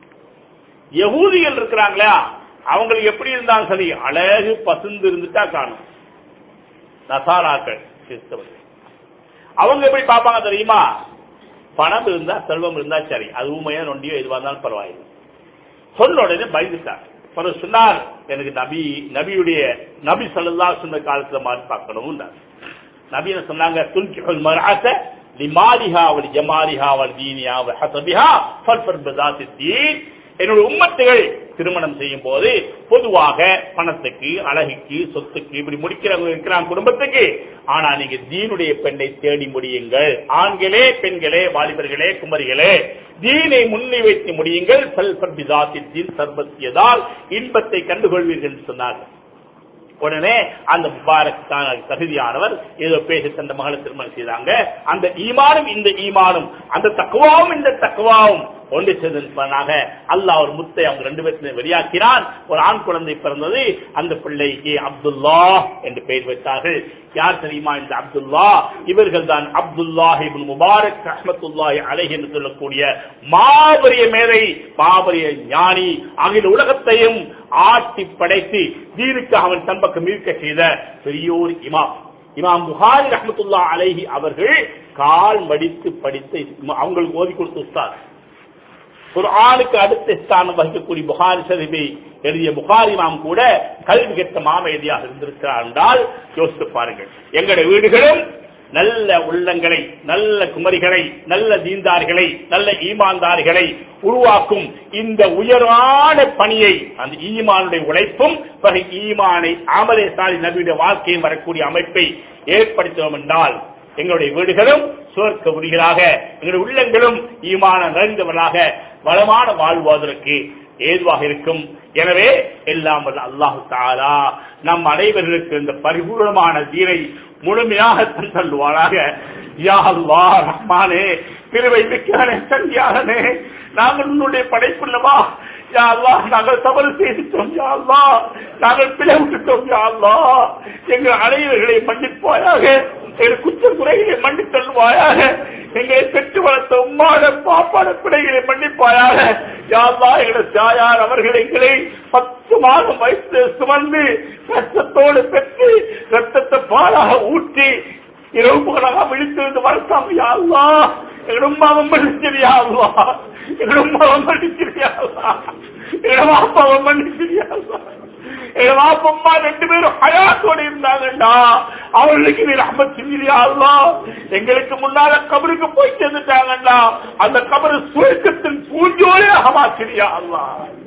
யகூதிகள் இருக்கிறாங்களா அவங்களுக்கு எப்படி இருந்தாலும் சரி அழகு பசுந்து இருந்துட்டா காணும் நசாராக்கள் கிறிஸ்தவர்கள் அவங்க எப்படி பார்ப்பாங்க தெரியுமா பணம் இருந்தா செல்வம் இருந்தா சரி அது உண்மையா நொண்டியோ எதுவா இருந்தாலும் பரவாயில்லை சொன்ன உடனே பயந்துட்டார் பிறகு சொன்னார் எனக்கு நபி நபியுடைய நபி சல்லா சொன்ன காலத்துல மாதிரி பார்க்கணும் நபி என்ன சொன்னாங்க துன்கிஹுல் மர்அத லிமாலிஹா வல் ஜமாலிஹா வல் தீனிஹா வல் ஹஸபிஹா ஃபல்ஃபர் பிதாத்தி தீன் என்னுடைய உம்மத்துகள் திருமணம் செய்யும் போது பொதுவாக பணத்துக்கு அழகுக்கு சொத்துக்கு இப்படி முடிக்கிறவங்க இருக்கிறாங்க குடும்பத்துக்கு ஆனா நீங்க தீனுடைய பெண்ணை தேடி முடியுங்கள் ஆண்களே பெண்களே வாலிபர்களே குமரிகளே தீனை முன்னே வைத்து முடியுங்கள் தீன் சர்வத்தியதால் இன்பத்தை கண்டுகொள்வீர்கள் என்று சொன்னார்கள் உடனே அந்த முபாரக் தான் தகுதியானவர் ஏதோ பேசி தந்த மகளை திருமணம் செய்தாங்க அந்த ஈமானும் இந்த ஈமானும் அந்த தக்குவாவும் இந்த தக்குவாவும் ஒன்று சேர்ந்திருப்பதாக அல்லாஹ் ஒரு முத்தை அவங்க ரெண்டு பேர்த்தையும் வெளியாக்கினான் ஒரு ஆண் குழந்தை பிறந்தது அந்த பிள்ளைக்கு அப்துல்லா என்று பெயர் வைத்தார்கள் யார் தெரியுமா இந்த அப்துல்லா இவர்கள் தான் அப்துல்லாஹி முபாரக் ரஹமத்துல்லாஹி அலைஹி என்று சொல்லக்கூடிய மாபெரிய மேதை மாபெரிய ஞானி அகில உலகத்தையும் ஆட்டி படைத்து தீனுக்கு அவன் தன் பக்கம் இருக்க செய்த பெரியோர் இமாம் இமாம் புகாரி ரஹமத்துல்லா அலைஹி அவர்கள் கால் மடித்து படித்த அவங்களுக்கு ஓதி கொடுத்த உஸ்தாத் ஒரு ஆளுக்கு அடுத்த ஸ்தானம் வகிக்கக்கூடிய புகாரி சரிவை எழுதிய புகாரி மாம் கூட கல்வி கெட்ட மாமேதியாக இருந்திருக்கிறார் என்றால் யோசித்து பாருங்கள் எங்களுடைய வீடுகளும் நல்ல உள்ளங்களை நல்ல குமரிகளை நல்ல தீந்தார்களை நல்ல ஈமான்தார்களை உருவாக்கும் இந்த உயரான பணியை அந்த ஈமானுடைய உழைப்பும் பிறகு ஈமானை ஆமலே சாலி நபியுடைய வாழ்க்கையும் வரக்கூடிய அமைப்பை ஏற்படுத்துவோம் என்றால் எங்களுடைய வீடுகளும் சுவர்க்க உரிகளாக எங்களுடைய உள்ளங்களும் ஈமான நிறைந்தவர்களாக வளமான வாழ்வதற்கு ஏதுவாக இருக்கும் எனவே எல்லாம் வல்ல அல்லாஹு தாலா நம் அனைவர்களுக்கு இந்த பரிபூர்ணமான தீரை முழுமையாக தந்தல்வாராக யா அல்லாஹ் ரஹ்மானே திருவை மிக்கானே சந்தியாகனே நாங்கள் உன்னுடைய படைப்புள்ளவா யா அல்லாஹ் நாங்கள் தவறு செய்துட்டோம் யா அல்லாஹ் நாங்கள் பிழை விட்டுட்டோம் யா அல்லாஹ் எங்கள் அனைவர்களை மன்னிப்பாயாக எங்கள் குற்ற குறைகளை மன்னித் தள்ளுவாயாக எங்களை பெற்று வளர்த்த உம்மாட பாப்பாட பிழைகளை மன்னிப்பாயாக யாழ்லா எங்களை தாயார் அவர்கள் எங்களை பத்து மாதம் வைத்து சுமந்து கஷ்டத்தோடு பெற்று ரத்தத்தை பாலாக ஊற்றி இரவு பகலாக விழித்திருந்து வளர்த்தாங்க யாழ்லா எங்கள் உம்மாவும் மன்னிச்சிரியாள்லா எங்கள் உம்மாவும் மன்னிச்சிரியாள்லா எங்கள் பாப்பாவும் மன்னிச்சிரியாள்லா எங்க வாப்பம்மா ரெண்டு பேரும் ஹயாத்தோட இருந்தாங்கடா அவர்களுக்கு நீ ரஹமத் செஞ்சிரியா எங்களுக்கு முன்னால கபருக்கு போய் சேர்ந்துட்டாங்கடா அந்த கபரு சுருக்கத்தின் பூஞ்சோலையாக மாற்றிரியா அல்லா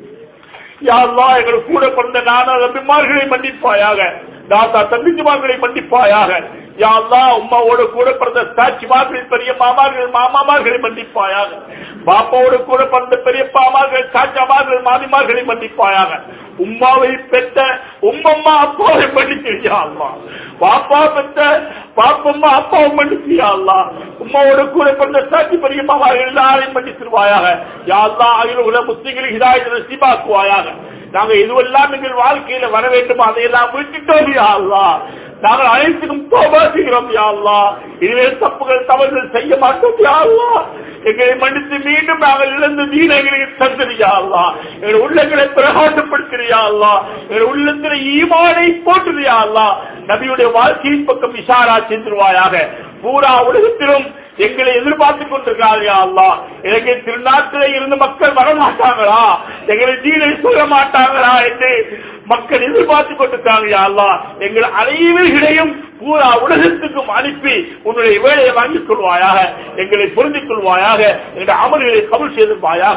யாருலா எங்களுக்கு கூட பிறந்த நானா தம்பிமார்களை மன்னிப்பாயாக தாத்தா தம்பிச்சுமார்களை மன்னிப்பாயாக யாருலா உமாவோட கூட பிறந்த சாட்சிமார்கள் பெரிய மாமார்கள் மாமாமார்களை மன்னிப்பாயாக பாப்பாவோட கூட பிறந்த பெரிய பாமார்கள் சாச்சாமார்கள் மாமிமார்களை மன்னிப்பாயாக உம்மாவை பெற்ற உம்மம்மா அப்பாவை மன்னிச்சிருக்கியா அல்லா பாப்பா பெற்ற பாப்பம்மா அப்பாவை மன்னிச்சியா அல்லா உம்மாவோட கூட பிறந்த சாட்சி பெரிய மாமார்கள் எல்லாரையும் மன்னிச்சிருவாயாக யாழ்லா அகில உலக முஸ்லிம்களுக்கு இதாயத்தை நசீபாக்குவாயாக நாங்க இதுவெல்லாம் எங்கள் வாழ்க்கையில வர வேண்டுமோ அதையெல்லாம் விட்டுட்டோம் யா அல்லா நாங்கள் அனைத்துக்கும் தோபா செய்கிறோம் யா அல்லா இனிமேல் தப்புகள் தவறுகள் செய்ய மாட்டோம் யா அல்லா எங்களை மன்னித்து மீண்டும் நாங்கள் இழந்த வீண எங்களுக்கு தந்திரியா அல்லா எங்கள் உள்ளங்களை பிரகாசப்படுத்தியா அல்லா எங்கள் உள்ளத்தில் ஈமானை போட்டுறியா அல்லா நபியுடைய வாழ்க்கையின் பக்கம் இஷாரா சென்றுவாயாக பூரா உலகத்திலும் எங்களை எதிர்பார்த்துக் கொண்டிருக்கிறார்களா அல்லா எனக்கு திருநாட்டிலே இருந்து மக்கள் வரமாட்டாங்களா எங்களை தீனை சொல்ல மாட்டாங்களா என்று மக்கள் எதிர்பார்த்துக் கொண்டிருக்காங்க அல்லா எங்கள் அனைவர்களையும் பூரா உலகத்துக்கும் அனுப்பி உன்னுடைய வேலையை வாங்கிக் கொள்வாயாக எங்களை புரிந்து கொள்வாயாக எங்களுடைய அமல்களை கபல் செய்திருவாயாக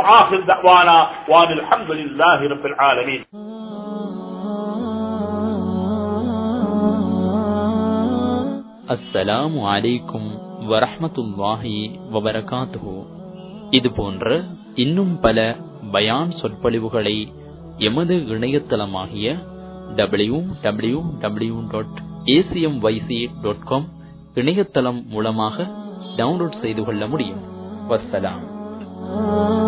வானில் அஹமதுல்லாஹி ரபில் ஆலமீன் அஸ்ஸலாமு அலைக்கும் வரஹமத்துல்லாஹி வபரகாத்துஹு இது போன்ற இன்னும் பல பயான் சொற்பொழிவுகளை எமது இணையதளமாகிய W W W dot ACM YC dot com இணையதளம் மூலமாக டவுன்லோட் செய்து கொள்ள முடியும் வசலாம்